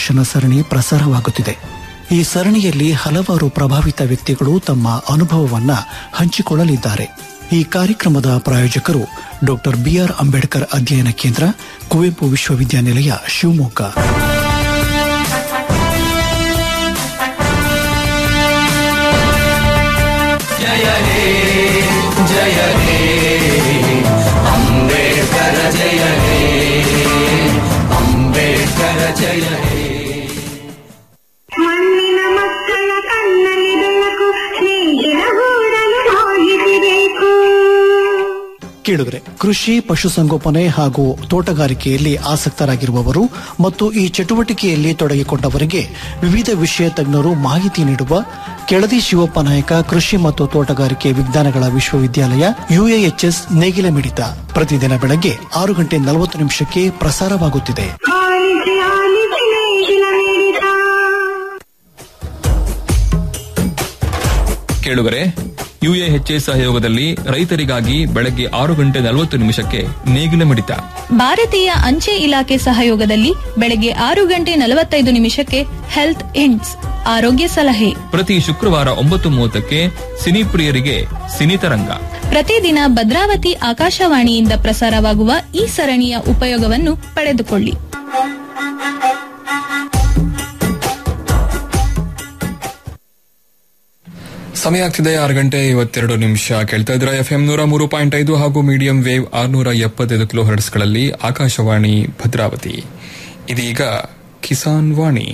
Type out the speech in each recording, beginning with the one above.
ಸಂದರ್ಶನ ಸರಣಿ ಪ್ರಸಾರವಾಗುತ್ತಿದೆ ಈ ಸರಣಿಯಲ್ಲಿ ಹಲವಾರು ಪ್ರಭಾವಿತ ವ್ಯಕ್ತಿಗಳು ತಮ್ಮ ಅನುಭವವನ್ನ ಹಂಚಿಕೊಳ್ಳಲಿದ್ದಾರೆ ಈ ಕಾರ್ಯಕ್ರಮದ ಪ್ರಾಯೋಜಕರು ಡಾಕ್ಟರ್ ಬಿಆರ್ ಅಂಬೇಡ್ಕರ್ ಅಧ್ಯಯನ ಕೇಂದ್ರ ಕುವೆಂಪು ವಿಶ್ವವಿದ್ಯಾನಿಲಯ ಶಿವಮೊಗ್ಗ ಜಯ ಹೇ ಜಯ ಹೇ ಅಂಬೇಡ್ಕರ ಜಯ ಹೇ ಅಂಬೇಡ್ಕರ ಜಯ ಹೇ ಮಣ್ಣಿನ ಮಕ್ಕಳ ಕಣ್ಣಲ್ಲಿ ಬೆಳಕು ಸ್ನೇಹಿತರ ಗೂಡಲು ಹೋಗಿಸಬೇಕು ಕೇಳಿದ್ರೆ ಕೃಷಿ ಪಶುಸಂಗೋಪನೆ ಹಾಗೂ ತೋಟಗಾರಿಕೆಯಲ್ಲಿ ಆಸಕ್ತರಾಗಿರುವವರು ಮತ್ತು ಈ ಚಟುವಟಿಕೆಯಲ್ಲಿ ತೊಡಗಿಕೊಂಡವರಿಗೆ ವಿವಿಧ ವಿಷಯ ತಜ್ಞರು ಮಾಹಿತಿ ನೀಡುವ ಕೆಳದಿ ಶಿವಪ್ಪ ನಾಯಕ ಕೃಷಿ ಮತ್ತು ತೋಟಗಾರಿಕೆ ವಿಜ್ಞಾನಗಳ ವಿಶ್ವವಿದ್ಯಾಲಯ ಯುಎಎಚ್ಎಸ್ ನೇಗಿಲ ಮಿಡಿತ ಪ್ರತಿದಿನ ಬೆಳಗ್ಗೆ ಆರು ಗಂಟೆ ನಲವತ್ತು ನಿಮಿಷಕ್ಕೆ ಪ್ರಸಾರವಾಗುತ್ತಿದೆ ಆಲಿಸಿ ಆಲಿಸಿ ನೇಗಿಲ ಮಿಡಿತ ಕೇಳುಗರೆ ಯುಎಎಚ್ಎ ಸಹಯೋಗದಲ್ಲಿ ರೈತರಿಗಾಗಿ ಬೆಳಗ್ಗೆ ಆರು ಗಂಟೆ ನಲವತ್ತು ನಿಮಿಷಕ್ಕೆ ನೇಗಿಲ ಮಿಡಿತ ಭಾರತೀಯ ಅಂಚೆ ಇಲಾಖೆ ಸಹಯೋಗದಲ್ಲಿ ಬೆಳಗ್ಗೆ ಆರು ಗಂಟೆ ನಲವತ್ತೈದು ನಿಮಿಷಕ್ಕೆ ಹೆಲ್ತ್ ಇಂಡ್ಸ್ ಆರೋಗ್ಯ ಸಲಹೆ ಪ್ರತಿ ಶುಕ್ರವಾರ ಒಂಬತ್ತು ಮೂವತ್ತಕ್ಕೆ ಸಿನಿ ಪ್ರಿಯರಿಗೆ ಸಿನಿ ತರಂಗ ಪ್ರತಿದಿನ ಭದ್ರಾವತಿ ಆಕಾಶವಾಣಿಯಿಂದ ಪ್ರಸಾರವಾಗುವ ಈ ಸರಣಿಯ ಉಪಯೋಗವನ್ನು ಪಡೆದುಕೊಳ್ಳಿ ಸಮಯ ಆಗ್ತಿದೆ ಆರು ಗಂಟೆ ಇವತ್ತೆರಡು ನಿಮಿಷ ಕೇಳ್ತಾ ಇದ್ರ ಎಫ್ ಎಂ ನೂರ ಮೂರು ಪಾಯಿಂಟ್ ಐದು ಹಾಗೂ ಮೀಡಿಯಂ ವೇವ್ ಆರ್ನೂರ ಎಪ್ಪತ್ತೈದು ಕಿಲೋ ಹರ್ಟ್ಸ್ಗಳಲ್ಲಿ ಆಕಾಶವಾಣಿ ಭದ್ರಾವತಿ ಇದೀಗ ಕಿಸಾನ್ ವಾಣಿ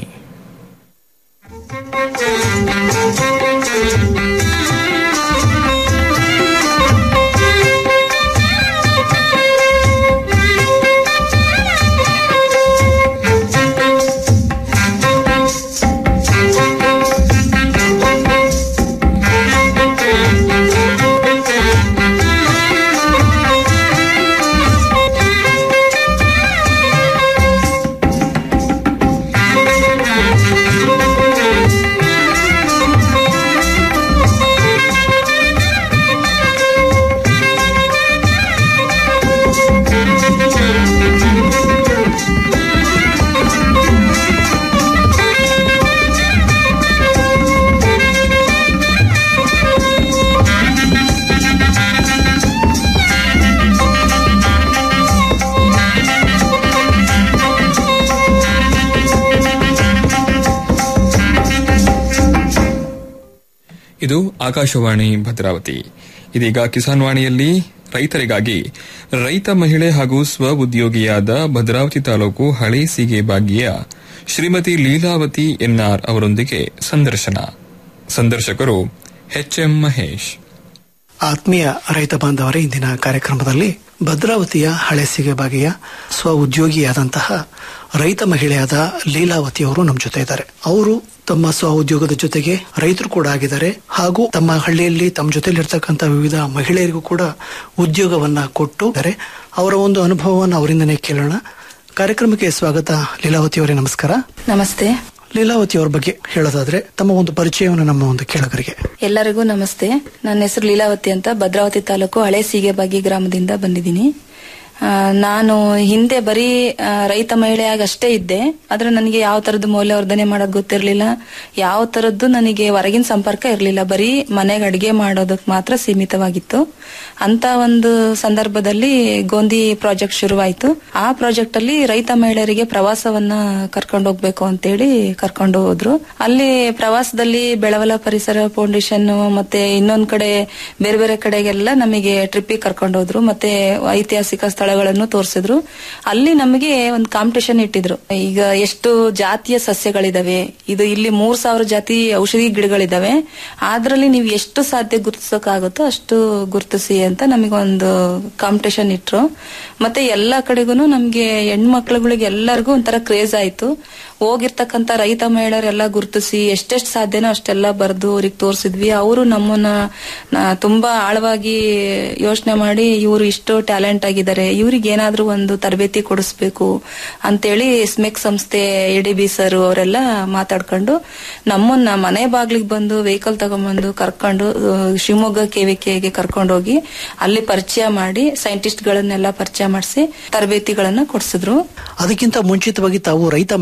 ಇದು ಆಕಾಶವಾಣಿ ಭದ್ರಾವತಿ ಇದೀಗ ಕಿಸಾನ್ ವಾಣಿಯಲ್ಲಿ ರೈತರಿಗಾಗಿ ರೈತ ಮಹಿಳೆ ಹಾಗೂ ಸ್ವ ಉದ್ಯೋಗಿಯಾದ ಭದ್ರಾವತಿ ತಾಲೂಕು ಹಳೆ ಸೀಗೆ ಭಾಗ್ಯ ಶ್ರೀಮತಿ ಲೀಲಾವತಿ ಎನ್ಆರ್ ಅವರೊಂದಿಗೆ ಸಂದರ್ಶನ ಸಂದರ್ಶಕರು ಎಚ್ಎಂ ಮಹೇಶ್ ಆತ್ಮೀಯ ರೈತ ಬಾಂಧವರೇ ಇಂದಿನ ಕಾರ್ಯಕ್ರಮದಲ್ಲಿ ಭದ್ರಾವತಿಯ ಹಳೆಸಿಗೆ ಬಗೆಯ ಸ್ವ ಉದ್ಯೋಗಿಯಾದಂತಹ ರೈತ ಮಹಿಳೆಯಾದ ಲೀಲಾವತಿ ಅವರು ನಮ್ಮ ಜೊತೆ ಇದ್ದಾರೆ ಅವರು ತಮ್ಮ ಸ್ವ ಉದ್ಯೋಗದ ಜೊತೆಗೆ ರೈತರು ಕೂಡ ಆಗಿದ್ದಾರೆ ಹಾಗೂ ತಮ್ಮ ಹಳ್ಳಿಯಲ್ಲಿ ತಮ್ಮ ಜೊತೆಲಿರ್ತಕ್ಕಂಥ ವಿವಿಧ ಮಹಿಳೆಯರಿಗೂ ಕೂಡ ಉದ್ಯೋಗವನ್ನ ಕೊಟ್ಟು ಇದ್ದಾರೆ. ಅವರ ಒಂದು ಅನುಭವವನ್ನು ಅವರಿಂದನೇ ಕೇಳೋಣ ಕಾರ್ಯಕ್ರಮಕ್ಕೆ ಸ್ವಾಗತ ಲೀಲಾವತಿ ಅವರೇ ನಮಸ್ಕಾರ ನಮಸ್ತೆ ಲೀಲಾವತಿ ಅವರ ಬಗ್ಗೆ ಹೇಳೋದಾದ್ರೆ ತಮ್ಮ ಒಂದು ಪರಿಚಯವನ್ನು ನಮ್ಮ ಒಂದು ಕೇಳಗರಿಗೆ ಎಲ್ಲರಿಗೂ ನಮಸ್ತೆ ನನ್ನ ಹೆಸರು ಲೀಲಾವತಿ ಅಂತ ಭದ್ರಾವತಿ ತಾಲೂಕು ಹಳೆ ಸೀಗೆಬಾಗಿ ಗ್ರಾಮದಿಂದ ಬಂದಿದ್ದೀನಿ ಆ, ನಾನು ಹಿಂದೆ ಬರೀ ಆ, ರೈತ ಮಹಿಳೆಯಾಗಿ ಅಷ್ಟೇ ಇದ್ದೆ ಆದ್ರೆ ನನಗೆ ಯಾವ ತರದ್ದು ಮೌಲ್ಯವರ್ಧನೆ ಮಾಡೋದು ಗೊತ್ತಿರಲಿಲ್ಲ ಯಾವ ತರದ್ದು ನನಗೆ ಹೊರಗಿನ ಸಂಪರ್ಕ ಇರಲಿಲ್ಲ ಬರೀ ಮನೆಗೆ ಅಡಿಗೆ ಮಾಡೋದಕ್ಕೆ ಮಾತ್ರ ಸೀಮಿತವಾಗಿತ್ತು ಅಂತ ಒಂದು ಸಂದರ್ಭದಲ್ಲಿ ಗೋಂದಿ ಪ್ರಾಜೆಕ್ಟ್ ಶುರುವಾಯಿತು ಆ ಪ್ರಾಜೆಕ್ಟ್ ಅಲ್ಲಿ ರೈತ ಮಹಿಳೆಯರಿಗೆ ಪ್ರವಾಸವನ್ನ ಕರ್ಕೊಂಡು ಹೋಗ್ಬೇಕು ಅಂತೇಳಿ ಕರ್ಕೊಂಡು ಹೋದ್ರು ಅಲ್ಲಿ ಪ್ರವಾಸದಲ್ಲಿ ಬೆಳವಲ ಪರಿಸರ ಫೌಂಡೇಶನ್ ಮತ್ತೆ ಇನ್ನೊಂದ್ ಕಡೆ ಬೇರೆ ಬೇರೆ ಕಡೆಗೆಲ್ಲ ನಮಗೆ ಟ್ರಿಪ್ಪಿಗೆ ಕರ್ಕೊಂಡು ಹೋದ್ರು ಮತ್ತೆ ಐತಿಹಾಸಿಕ ಸ್ಥಳಗಳನ್ನು ತೋರಿಸಿದ್ರು ಅಲ್ಲಿ ನಮಗೆ ಒಂದು ಕಾಂಪಿಟೇಷನ್ ಇಟ್ಟಿದ್ರು ಈಗ ಎಷ್ಟು ಜಾತಿಯ ಸಸ್ಯಗಳಿದಾವೆ ಇದು ಇಲ್ಲಿ ಮೂರ್ ಸಾವಿರ ಜಾತಿ ಔಷಧಿ ಗಿಡಗಳಿದಾವೆ ಅದ್ರಲ್ಲಿ ನೀವು ಎಷ್ಟು ಸಾಧ್ಯ ಗುರುತಿಸೋಕ್ಕಾಗುತ್ತೋ ಅಷ್ಟು ಗುರುತಿಸಿ ಅಂತ ನಮಗೊಂದು ಕಾಂಪಿಟೇಷನ್ ಇಟ್ರು ಮತ್ತೆ ಎಲ್ಲಾ ಕಡೆಗೂ ನಮ್ಗೆ ಹೆಣ್ಮಕ್ಳುಗಳಿಗೆ ಎಲ್ಲರಿಗೂ ಒಂಥರ ಕ್ರೇಜ್ ಆಯ್ತು ಹೋಗಿರ್ತಕ್ಕಂತ ರೈತ ಮಹಿಳೆಯರೆಲ್ಲ ಗುರುತಿಸಿ ಎಷ್ಟೆಷ್ಟು ಸಾಧ್ಯನೋ ಅಷ್ಟೆಲ್ಲ ಬರೆದು ಅವ್ರಿಗೆ ತೋರಿಸಿದ್ವಿ ಅವರು ನಮ್ಮನ್ನ ನ- ತುಂಬಾ ಆಳವಾಗಿ ಯೋಚನೆ ಮಾಡಿ ಇವರು ಇಷ್ಟು ಟ್ಯಾಲೆಂಟ್ ಆಗಿದ್ದಾರೆ ಇವ್ರಿಗೆ ಏನಾದ್ರೂ ಒಂದು ತರಬೇತಿ ಕೊಡಿಸ್ಬೇಕು ಅಂತೇಳಿ ಸ್ಮೆಕ್ ಸಂಸ್ಥೆ ಎ ಬಿ ಸರ್ ಅವರೆಲ್ಲ ಮಾತಾಡ್ಕೊಂಡು ನಮ್ಮನ್ನ ಮನೆ ಬಾಗ್ಲಿಗೆ ಬಂದು ವೆಹಿಕಲ್ ತಗೊಂಡ್ಬಂದು ಕರ್ಕೊಂಡು ಆ, ಶಿವಮೊಗ್ಗ ಕೆವಿಕೆಗೆ ಕರ್ಕೊಂಡೋಗಿ ಅಲ್ಲಿ ಪರಿಚಯ ಮಾಡಿ ಸೈಂಟಿಸ್ಟ್ ಗಳನ್ನೆಲ್ಲ ಪರಿಚಯ ಮಾಡಿಸಿ ತರಬೇತಿಗಳನ್ನ ಕೊಡಿಸಿದ್ರು ಅದಕ್ಕಿಂತ ಮುಂಚಿತವಾಗಿ ತಾವು ರೈತ ಮಹಿಳೆ ಅಂತ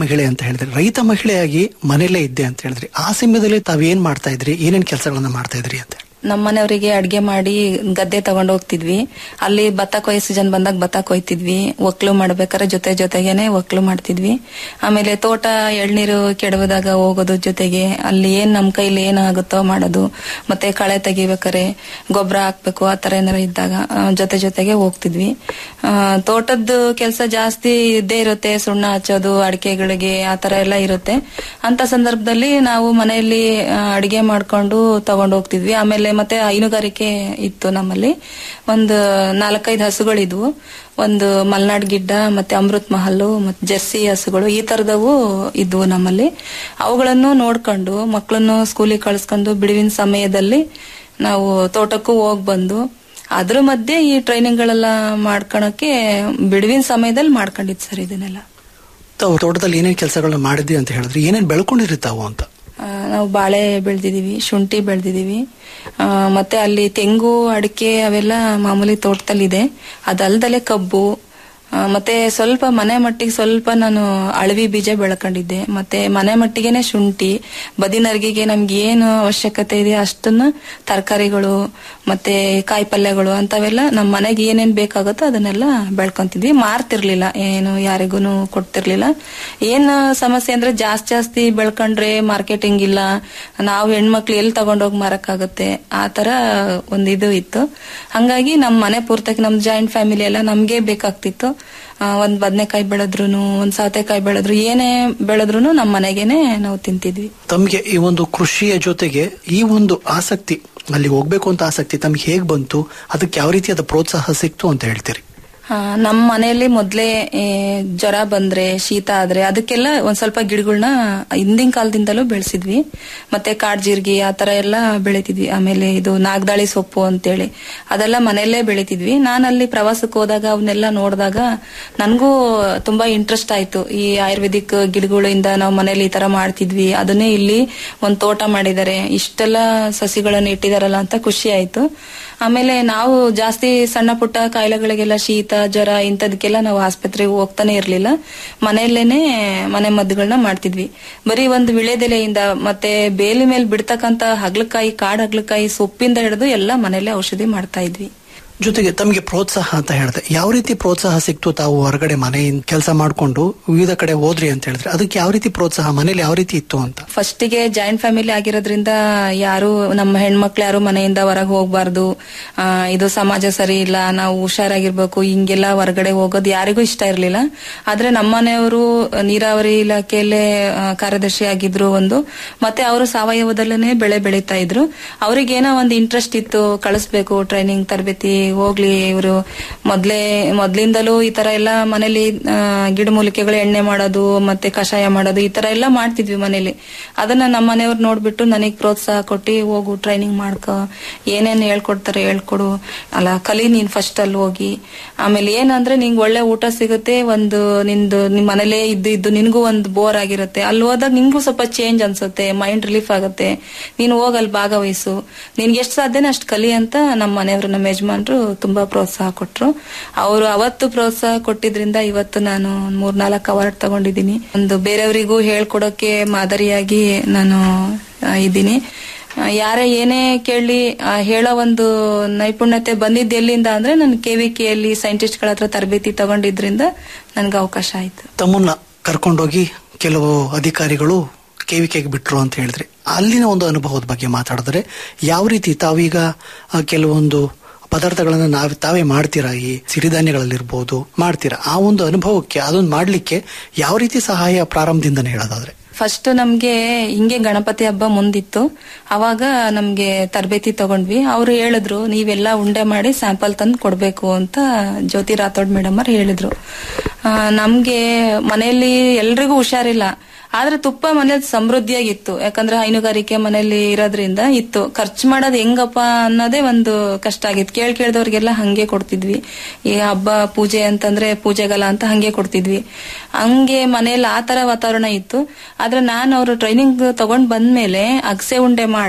ಹೇಳಿದ್ರಿ ರೈತ ಮಹಿಳೆಯಾಗಿ ಮನೆಯಲ್ಲೇ ಇದ್ದೆ ಅಂತ ಹೇಳಿದ್ರಿ ಆ ಸಮಯದಲ್ಲಿ ತಾವೇನ್ ಮಾಡ್ತಾ ಇದ್ರಿ ಏನೇನ್ ಕೆಲಸಗಳನ್ನ ಮಾಡ್ತಾ ಇದ್ರಿ ಅಂತ ಹೇಳಿ ನಮ್ಮ ಮನೆಯವರಿಗೆ ಅಡ್ಗೆ ಮಾಡಿ ಗದ್ದೆ ತಗೊಂಡು ಹೋಗ್ತಿದ್ವಿ ಅಲ್ಲಿ ಭತ್ತ ಕೊಯ್ಯೋ ಸೀಸನ್ ಬಂದಾಗ ಭತ್ತ ಕೊಯ್ತಿದ್ವಿ ಒಕ್ಲು ಮಾಡ್ಬೇಕಾದ್ರೆ ಜೊತೆ ಜೊತೆಗೇನೆ ಒಕ್ಲು ಮಾಡ್ತಿದ್ವಿ ಆಮೇಲೆ ತೋಟ ಎಳ್ನೀರು ಕೆಡವಿದಾಗ ಹೋಗೋದು ಜೊತೆಗೆ ಅಲ್ಲಿ ಏನ್ ನಮ್ ಕೈಲಿ ಏನಾಗುತ್ತೋ ಮಾಡೋದು ಮತ್ತೆ ಕಳೆ ತೆಗಿಬೇಕಾರೆ ಗೊಬ್ಬರ ಹಾಕ್ಬೇಕು ಆ ತರ ಏನಾರ ಇದ್ದಾಗ ಆ, ಜೊತೆ ಜೊತೆಗೆ ಹೋಗ್ತಿದ್ವಿ ಆ, ತೋಟದ್ದು ಕೆಲಸ ಜಾಸ್ತಿ ಇದ್ದೇ ಇರುತ್ತೆ ಸುಣ್ಣ ಹಚ್ಚೋದು ಅಡಿಕೆಗಳಿಗೆ ಆ ತರ ಎಲ್ಲ ಇರುತ್ತೆ ಅಂತ ಸಂದರ್ಭದಲ್ಲಿ ನಾವು ಮನೆಯಲ್ಲಿ ಆ, ಅಡಿಗೆ ಮಾಡ್ಕೊಂಡು ತಗೊಂಡು ಹೋಗ್ತಿದ್ವಿ ಆಮೇಲೆ ಮತ್ತೆ ಹೈನುಗಾರಿಕೆ ಇತ್ತು ನಮ್ಮಲ್ಲಿ ಒಂದು ನಾಲ್ಕೈದು ಹಸುಗಳಿದ್ವು ಒಂದು ಮಲ್ನಾಡ್ ಗಿಡ್ಡ ಮತ್ತೆ ಅಮೃತ್ ಮಹಲ್ ಮತ್ತೆ ಜರ್ಸಿ ಹಸುಗಳು ಈ ತರದವು ಇದ್ವು ನಮ್ಮಲ್ಲಿ ಅವುಗಳನ್ನು ನೋಡ್ಕೊಂಡು ಮಕ್ಕಳನ್ನು ಸ್ಕೂಲಿಗೆ ಕಳಿಸ್ಕೊಂಡು ಬಿಡುವಿನ ಸಮಯದಲ್ಲಿ ನಾವು ತೋಟಕ್ಕೂ ಹೋಗ್ ಬಂದು ಅದ್ರ ಮಧ್ಯೆ ಈ ಟ್ರೈನಿಂಗ್ ಗಳೆಲ್ಲ ಮಾಡ್ಕೊಳಕ್ಕೆ ಬಿಡುವಿನ ಸಮಯದಲ್ಲಿ ಮಾಡ್ಕೊಂಡಿದ್ ಸರ್ ಇದನ್ನೆಲ್ಲ ತಾವು ತೋಟದಲ್ಲಿ ಏನೇನ್ ಕೆಲಸಗಳನ್ನ ಮಾಡಿದ್ರಿ ಅಂತ ಹೇಳಿದ್ರಿ ಏನೇನ್ ಬೆಳ್ಕೊಂಡಿರಿ ತಾವು ಅಂತ ಆ, ನಾವು ಬಾಳೆ ಬೆಳೆದಿದೀವಿ ಶುಂಠಿ ಬೆಳೆದಿದೀವಿ ಮತ್ತೆ ಅಲ್ಲಿ ತೆಂಗು ಅಡಿಕೆ ಅವೆಲ್ಲ ಮಾಮೂಲಿ ತೋಟದಲ್ಲಿದೆ ಅದಲ್ದಲೆ ಕಬ್ಬು ಆ, ಮತ್ತೆ ಸ್ವಲ್ಪ ಮನೆ ಮಟ್ಟಿಗೆ ಸ್ವಲ್ಪ ನಾನು ಅಳವಿ ಬೀಜ ಬೆಳ್ಕೊಂಡಿದ್ದೆ ಮತ್ತೆ ಮನೆ ಮಟ್ಟಿಗೆನೆ ಶುಂಠಿ ಬದಿನರ್ಗಿಗೆ ನಮ್ಗೆ ಏನು ಅವಶ್ಯಕತೆ ಇದೆ ಅಷ್ಟನ್ನ ತರಕಾರಿಗಳು ಮತ್ತೆ ಕಾಯಿ ಪಲ್ಯಗಳು ಅಂತವೆಲ್ಲ ನಮ್ಮ ಮನೆಗೆ ಏನೇನ್ ಬೇಕಾಗುತ್ತೋ ಅದನ್ನೆಲ್ಲ ಬೆಳ್ಕೊಂತಿದ್ವಿ ಮಾರ್ತಿರ್ಲಿಲ್ಲ ಏನು ಯಾರಿಗೂ ಕೊಡ್ತಿರ್ಲಿಲ್ಲ ಏನ್ ಸಮಸ್ಯೆ ಅಂದ್ರೆ ಜಾಸ್ತಿ ಜಾಸ್ತಿ ಬೆಳ್ಕೊಂಡ್ರೆ ಮಾರ್ಕೆಟಿಂಗ್ ಇಲ್ಲ ನಾವು ಹೆಣ್ಮಕ್ಳು ಎಲ್ಲಿ ತಗೊಂಡೋಗಿ ಮಾರಕ್ಕಾಗುತ್ತೆ ಆ ತರ ಒಂದ್ ಇದು ಇತ್ತು ಹಂಗಾಗಿ ನಮ್ ಮನೆ ಪೂರ್ತಕ್ಕೆ ನಮ್ ಜಾಯಿಂಟ್ ಫ್ಯಾಮಿಲಿ ಎಲ್ಲ ನಮ್ಗೆ ಬೇಕಾಗ್ತಿತ್ತು ಆ, ಒಂದ್ ಬದನೆಕಾಯಿ ಬೆಳೆದ್ರುನು ಒಂದ್ ಸೌತೆಕಾಯಿ ಬೆಳೆದ್ರು ಏನೇ ಬೆಳೆದ್ರುನು ನಮ್ ಮನೆಗೇನೆ ನಾವು ತಿಂತಿದ್ವಿ ತಮ್ಗೆ ಈ ಒಂದು ಕೃಷಿಯ ಜೊತೆಗೆ ಈ ಒಂದು ಆಸಕ್ತಿ ಅಲ್ಲಿ ಹೋಗ್ಬೇಕು ಅಂತ ಆಸಕ್ತಿ ತಮ್ಗೆ ಹೇಗ್ ಬಂತು ಅದಕ್ಕೆ ಯಾವ ರೀತಿಯಾದ ಪ್ರೋತ್ಸಾಹ ಸಿಕ್ತು ಅಂತ ಹೇಳ್ತೀರಿ ಆ, ನಮ್ಮ ಮನೆಯಲ್ಲಿ ಮೊದ್ಲೇ ಏ, ಜ್ವರ ಬಂದ್ರೆ ಶೀತ ಆದ್ರೆ ಅದಕ್ಕೆಲ್ಲ ಒಂದ್ ಸ್ವಲ್ಪ ಗಿಡಗಳನ್ನ ಹಿಂದಿನ ಕಾಲದಿಂದಲೂ ಬೆಳೆಸಿದ್ವಿ ಮತ್ತೆ ಕಾಡ್ ಜೀರ್ಗಿ ಆ ತರ ಎಲ್ಲ ಬೆಳಿತಿದ್ವಿ ಆಮೇಲೆ ಇದು ನಾಗದಾಳಿ ಸೊಪ್ಪು ಅಂತೇಳಿ ಅದೆಲ್ಲ ಮನೆಯಲ್ಲೇ ಬೆಳಿತಿದ್ವಿ ನಾನು ಅಲ್ಲಿ ಪ್ರವಾಸಕ್ಕೆ ಹೋದಾಗ ಅವನ್ನೆಲ್ಲ ನೋಡಿದಾಗ ನನಗೂ ತುಂಬಾ ಇಂಟ್ರೆಸ್ಟ್ ಆಯ್ತು ಈ ಆಯುರ್ವೇದಿಕ್ ಗಿಡಗಳಿಂದ ನಾವು ಮನೇಲಿ ಈ ತರ ಮಾಡ್ತಿದ್ವಿ ಅದನ್ನೇ ಇಲ್ಲಿ ಒಂದ್ ತೋಟ ಮಾಡಿದ್ದಾರೆ ಇಷ್ಟೆಲ್ಲ ಸಸಿಗಳನ್ನು ಇಟ್ಟಿದಾರಲ್ಲ ಅಂತ ಖುಷಿ ಆಯ್ತು ಆಮೇಲೆ ನಾವು ಜಾಸ್ತಿ ಸಣ್ಣ ಪುಟ್ಟ ಕಾಯಿಲೆಗಳಿಗೆಲ್ಲ ಶೀತ ಜ್ವರ ಇಂಥದಕ್ಕೆಲ್ಲ ನಾವು ಆಸ್ಪತ್ರೆಗೆ ಹೋಗ್ತಾನೆ ಇರ್ಲಿಲ್ಲ ಮನೆಯಲ್ಲೇನೆ ಮನೆ ಮದ್ದುಗಳನ್ನ ಮಾಡ್ತಿದ್ವಿ ಬರೀ ಒಂದು ವಿಳೆದೆಲೆಯಿಂದ ಮತ್ತೆ ಬೇಲಿ ಮೇಲೆ ಬಿಡ್ತಕ್ಕಂತ ಹಗ್ಲಕಾಯಿ ಕಾಡ್ ಹಗ್ಲಕಾಯಿ ಸೊಪ್ಪಿಂದ ಹಿಡಿದು ಎಲ್ಲ ಮನೆಯಲ್ಲೇ ಔಷಧಿ ಮಾಡ್ತಾ ಇದ್ವಿ ಜೊತೆಗೆ ತಮಗೆ ಪ್ರೋತ್ಸಾಹ ಅಂತ ಹೇಳಿದೆ ಯಾವ ರೀತಿ ಪ್ರೋತ್ಸಾಹ ಸಿಕ್ತು ತಾವು ಹೊರಗಡೆ ಮನೆಯಿಂದ ಕೆಲಸ ಮಾಡ್ಕೊಂಡು ವಿವಿಧ ಕಡೆ ಹೋದ್ರಿ ಅಂತ ಹೇಳಿದ್ರೆ ಅದಕ್ಕೆ ಯಾವ ರೀತಿ ಪ್ರೋತ್ಸಾಹ ಮನೇಲಿ ಯಾವ ರೀತಿ ಇತ್ತು ಅಂತ ಫಸ್ಟಿಗೆ ಜಾಯಿಂಟ್ ಫ್ಯಾಮಿಲಿ ಆಗಿರೋದ್ರಿಂದ ಯಾರು ನಮ್ಮ ಹೆಣ್ಮಕ್ಳು ಯಾರು ಮನೆಯಿಂದ ಹೊರಗೆ ಹೋಗ್ಬಾರ್ದು ಆ, ಇದು ಸಮಾಜ ಸರಿ ಇಲ್ಲ ನಾವು ಹುಷಾರಾಗಿರ್ಬೇಕು ಹಿಂಗೆಲ್ಲ ಹೊರಗಡೆ ಹೋಗೋದು ಯಾರಿಗೂ ಇಷ್ಟ ಇರ್ಲಿಲ್ಲ ಆದ್ರೆ ನಮ್ಮ ಮನೆಯವರು ನೀರಾವರಿ ಇಲಾಖೆಯಲ್ಲೇ ಆ, ಕಾರ್ಯದರ್ಶಿ ಆಗಿದ್ರು ಒಂದು ಮತ್ತೆ ಅವರು ಸಾವಯವದಲ್ಲೇ ಬೆಳೆ ಬೆಳೀತಾ ಇದ್ರು ಅವ್ರಿಗೇನೋ ಒಂದು ಇಂಟ್ರೆಸ್ಟ್ ಇತ್ತು ಕಳಿಸ್ಬೇಕು ಟ್ರೈನಿಂಗ್ ತರಬೇತಿ ಹೋಗ್ಲಿ ಇವರು ಮೊದ್ಲೇ ಮೊದ್ಲಿಂದಲೂ ಈ ತರ ಎಲ್ಲ ಮನೇಲಿ ಆ, ಗಿಡಮೂಲಿಕೆಗಳು ಎಣ್ಣೆ ಮಾಡೋದು ಮತ್ತೆ ಕಷಾಯ ಮಾಡೋದು ಈ ತರ ಎಲ್ಲ ಮಾಡ್ತಿದ್ವಿ ಮನೇಲಿ ಅದನ್ನ ನಮ್ಮ ಮನೆಯವ್ರು ನೋಡ್ಬಿಟ್ಟು ನನಗ್ ಪ್ರೋತ್ಸಾಹ ಕೊಟ್ಟು ಹೋಗು ಟ್ರೈನಿಂಗ್ ಮಾಡ್ಕೊ ಏನೇನ್ ಹೇಳ್ಕೊಡ್ತಾರೆ ಹೇಳ್ಕೊಡು ಅಲ್ಲ ಕಲಿ ನೀನ್ ಫಸ್ಟ್ ಅಲ್ಲಿ ಹೋಗಿ ಆಮೇಲೆ ಏನಂದ್ರೆ ನಿಂಗೆ ಒಳ್ಳೆ ಊಟ ಸಿಗುತ್ತೆ ಒಂದು ನಿಂದು ನಿಮ್ ಮನೇಲೇ ಇದ್ದು ಇದ್ದು ನಿನ್ಗೂ ಒಂದು ಬೋರ್ ಆಗಿರುತ್ತೆ ಅಲ್ಲಿ ಹೋದಾಗ ನಿಂಗೂ ಸ್ವಲ್ಪ ಚೇಂಜ್ ಅನ್ಸುತ್ತೆ ಮೈಂಡ್ ರಿಲೀಫ್ ಆಗುತ್ತೆ ನೀನು ಹೋಗಿ ಅಲ್ಲಿ ಭಾಗವಹಿಸು ನಿನ್ಗೆ ಎಷ್ಟು ಸಾಧ್ಯನೇ ಅಷ್ಟು ಕಲಿ ಅಂತ ನಮ್ಮ ಮನೆಯವರು ನಮ್ಮ ಯಜಮಾನ್ರು ತುಂಬಾ ಪ್ರೋತ್ಸಾಹ ಕೊಟ್ರು ಅವರು ಅವತ್ತು ಪ್ರೋತ್ಸಾಹ ಕೊಟ್ಟಿದ್ರಿಂದ ಇವತ್ತು ನಾನು ಒಂದ್ ಮೂರ್ನಾಲ್ಕು ಅವಾರ್ಡ್ ತಗೊಂಡಿದ್ದೀನಿ ಒಂದು ಬೇರೆಯವರಿಗೂ ಹೇಳ್ಕೊಡೋಕೆ ಮಾದರಿಯಾಗಿ ನಾನು ಆ, ಇದ್ದೀನಿ ಆ, ಯಾರೇ ಏನೇ ಕೇಳಿ ಆ, ಹೇಳೋ ಒಂದು ನೈಪುಣ್ಯತೆ ಬಂದಿದ್ದು ಎಲ್ಲಿಂದ ಅಂದ್ರೆ ನಾನು ಕೆವಿಕೆಯಲ್ಲಿ ಸೈಂಟಿಸ್ಟ್ಗಳ ಹತ್ರ ತರಬೇತಿ ತಗೊಂಡಿದ್ರಿಂದ ನನ್ಗೆ ಅವಕಾಶ ಆಯ್ತು ತಮ್ಮನ್ನ ಕರ್ಕೊಂಡೋಗಿ ಕೆಲವು ಅಧಿಕಾರಿಗಳು ಕೆವಿಕೆಗೆ ಬಿಟ್ರು ಅಂತ ಹೇಳಿದ್ರಿ ಅಲ್ಲಿನ ಒಂದು ಅನುಭವದ ಬಗ್ಗೆ ಮಾತಾಡಿದ್ರೆ ಯಾವ ರೀತಿ ತಾವೀಗ ಆ, ಕೆಲವೊಂದು ಪದಾರ್ಥಗಳನ್ನ ನಾವ್ ತಾವೇ ಮಾಡ್ತೀರಾ ಈ ಸಿರಿಧಾನ್ಯಗಳಲ್ಲಿರ್ಬೋದು ಮಾಡ್ತೀರಾ ಆ ಒಂದು ಅನುಭವಕ್ಕೆ ಅದೊಂದು ಮಾಡ್ಲಿಕ್ಕೆ ಯಾವ ರೀತಿ ಸಹಾಯ ಪ್ರಾರಂಭದಿಂದನೇ ಹೇಳೋದಾದ್ರೆ ಫಸ್ಟ್ ನಮ್ಗೆ ಹಿಂಗೆ ಗಣಪತಿ ಹಬ್ಬ ಮುಂದಿತ್ತು ಅವಾಗ ನಮ್ಗೆ ತರಬೇತಿ ತಗೊಂಡ್ವಿ ಅವ್ರು ಹೇಳಿದ್ರು ನೀವೆಲ್ಲ ಉಂಡೆ ಮಾಡಿ ಸ್ಯಾಂಪಲ್ ತಂದು ಕೊಡ್ಬೇಕು ಅಂತ ಜ್ಯೋತಿ ರಾಥೋಡ್ ಮೇಡಮ್ ಅವ್ರು ಹೇಳಿದ್ರು ಆ, ನಮ್ಗೆ ಮನೆಯಲ್ಲಿ ಎಲ್ರಿಗೂ ಹುಷಾರಿಲ್ಲ ಆದ್ರೆ ತುಪ್ಪ ಮನೇಲಿ ಸಮೃದ್ಧಿಯಾಗಿತ್ತು ಯಾಕಂದ್ರೆ ಹೈನುಗಾರಿಕೆ ಮನೆಯಲ್ಲಿ ಇರೋದ್ರಿಂದ ಇತ್ತು ಖರ್ಚು ಮಾಡೋದು ಹೆಂಗಪ್ಪ ಅನ್ನೋದೇ ಒಂದು ಕಷ್ಟ ಆಗಿತ್ತು ಕೇಳ್ ಕೇಳ್ದವ್ರಿಗೆಲ್ಲ ಹಂಗೆ ಕೊಡ್ತಿದ್ವಿ ಈ ಹಬ್ಬ ಪೂಜೆ ಅಂತಂದ್ರೆ ಪೂಜೆಗಲ್ಲ ಅಂತ ಹಂಗೆ ಕೊಡ್ತಿದ್ವಿ ಹಂಗೆ ಮನೆಯಲ್ಲಿ ಆ ತರ ವಾತಾವರಣ ಇತ್ತು ಆದ್ರೆ ನಾನು ಅವರು ಟ್ರೈನಿಂಗ್ ತಗೊಂಡ್ ಬಂದ್ಮೇಲೆ ಅಗಸೆ ಉಂಡೆ ಮಾಡಿ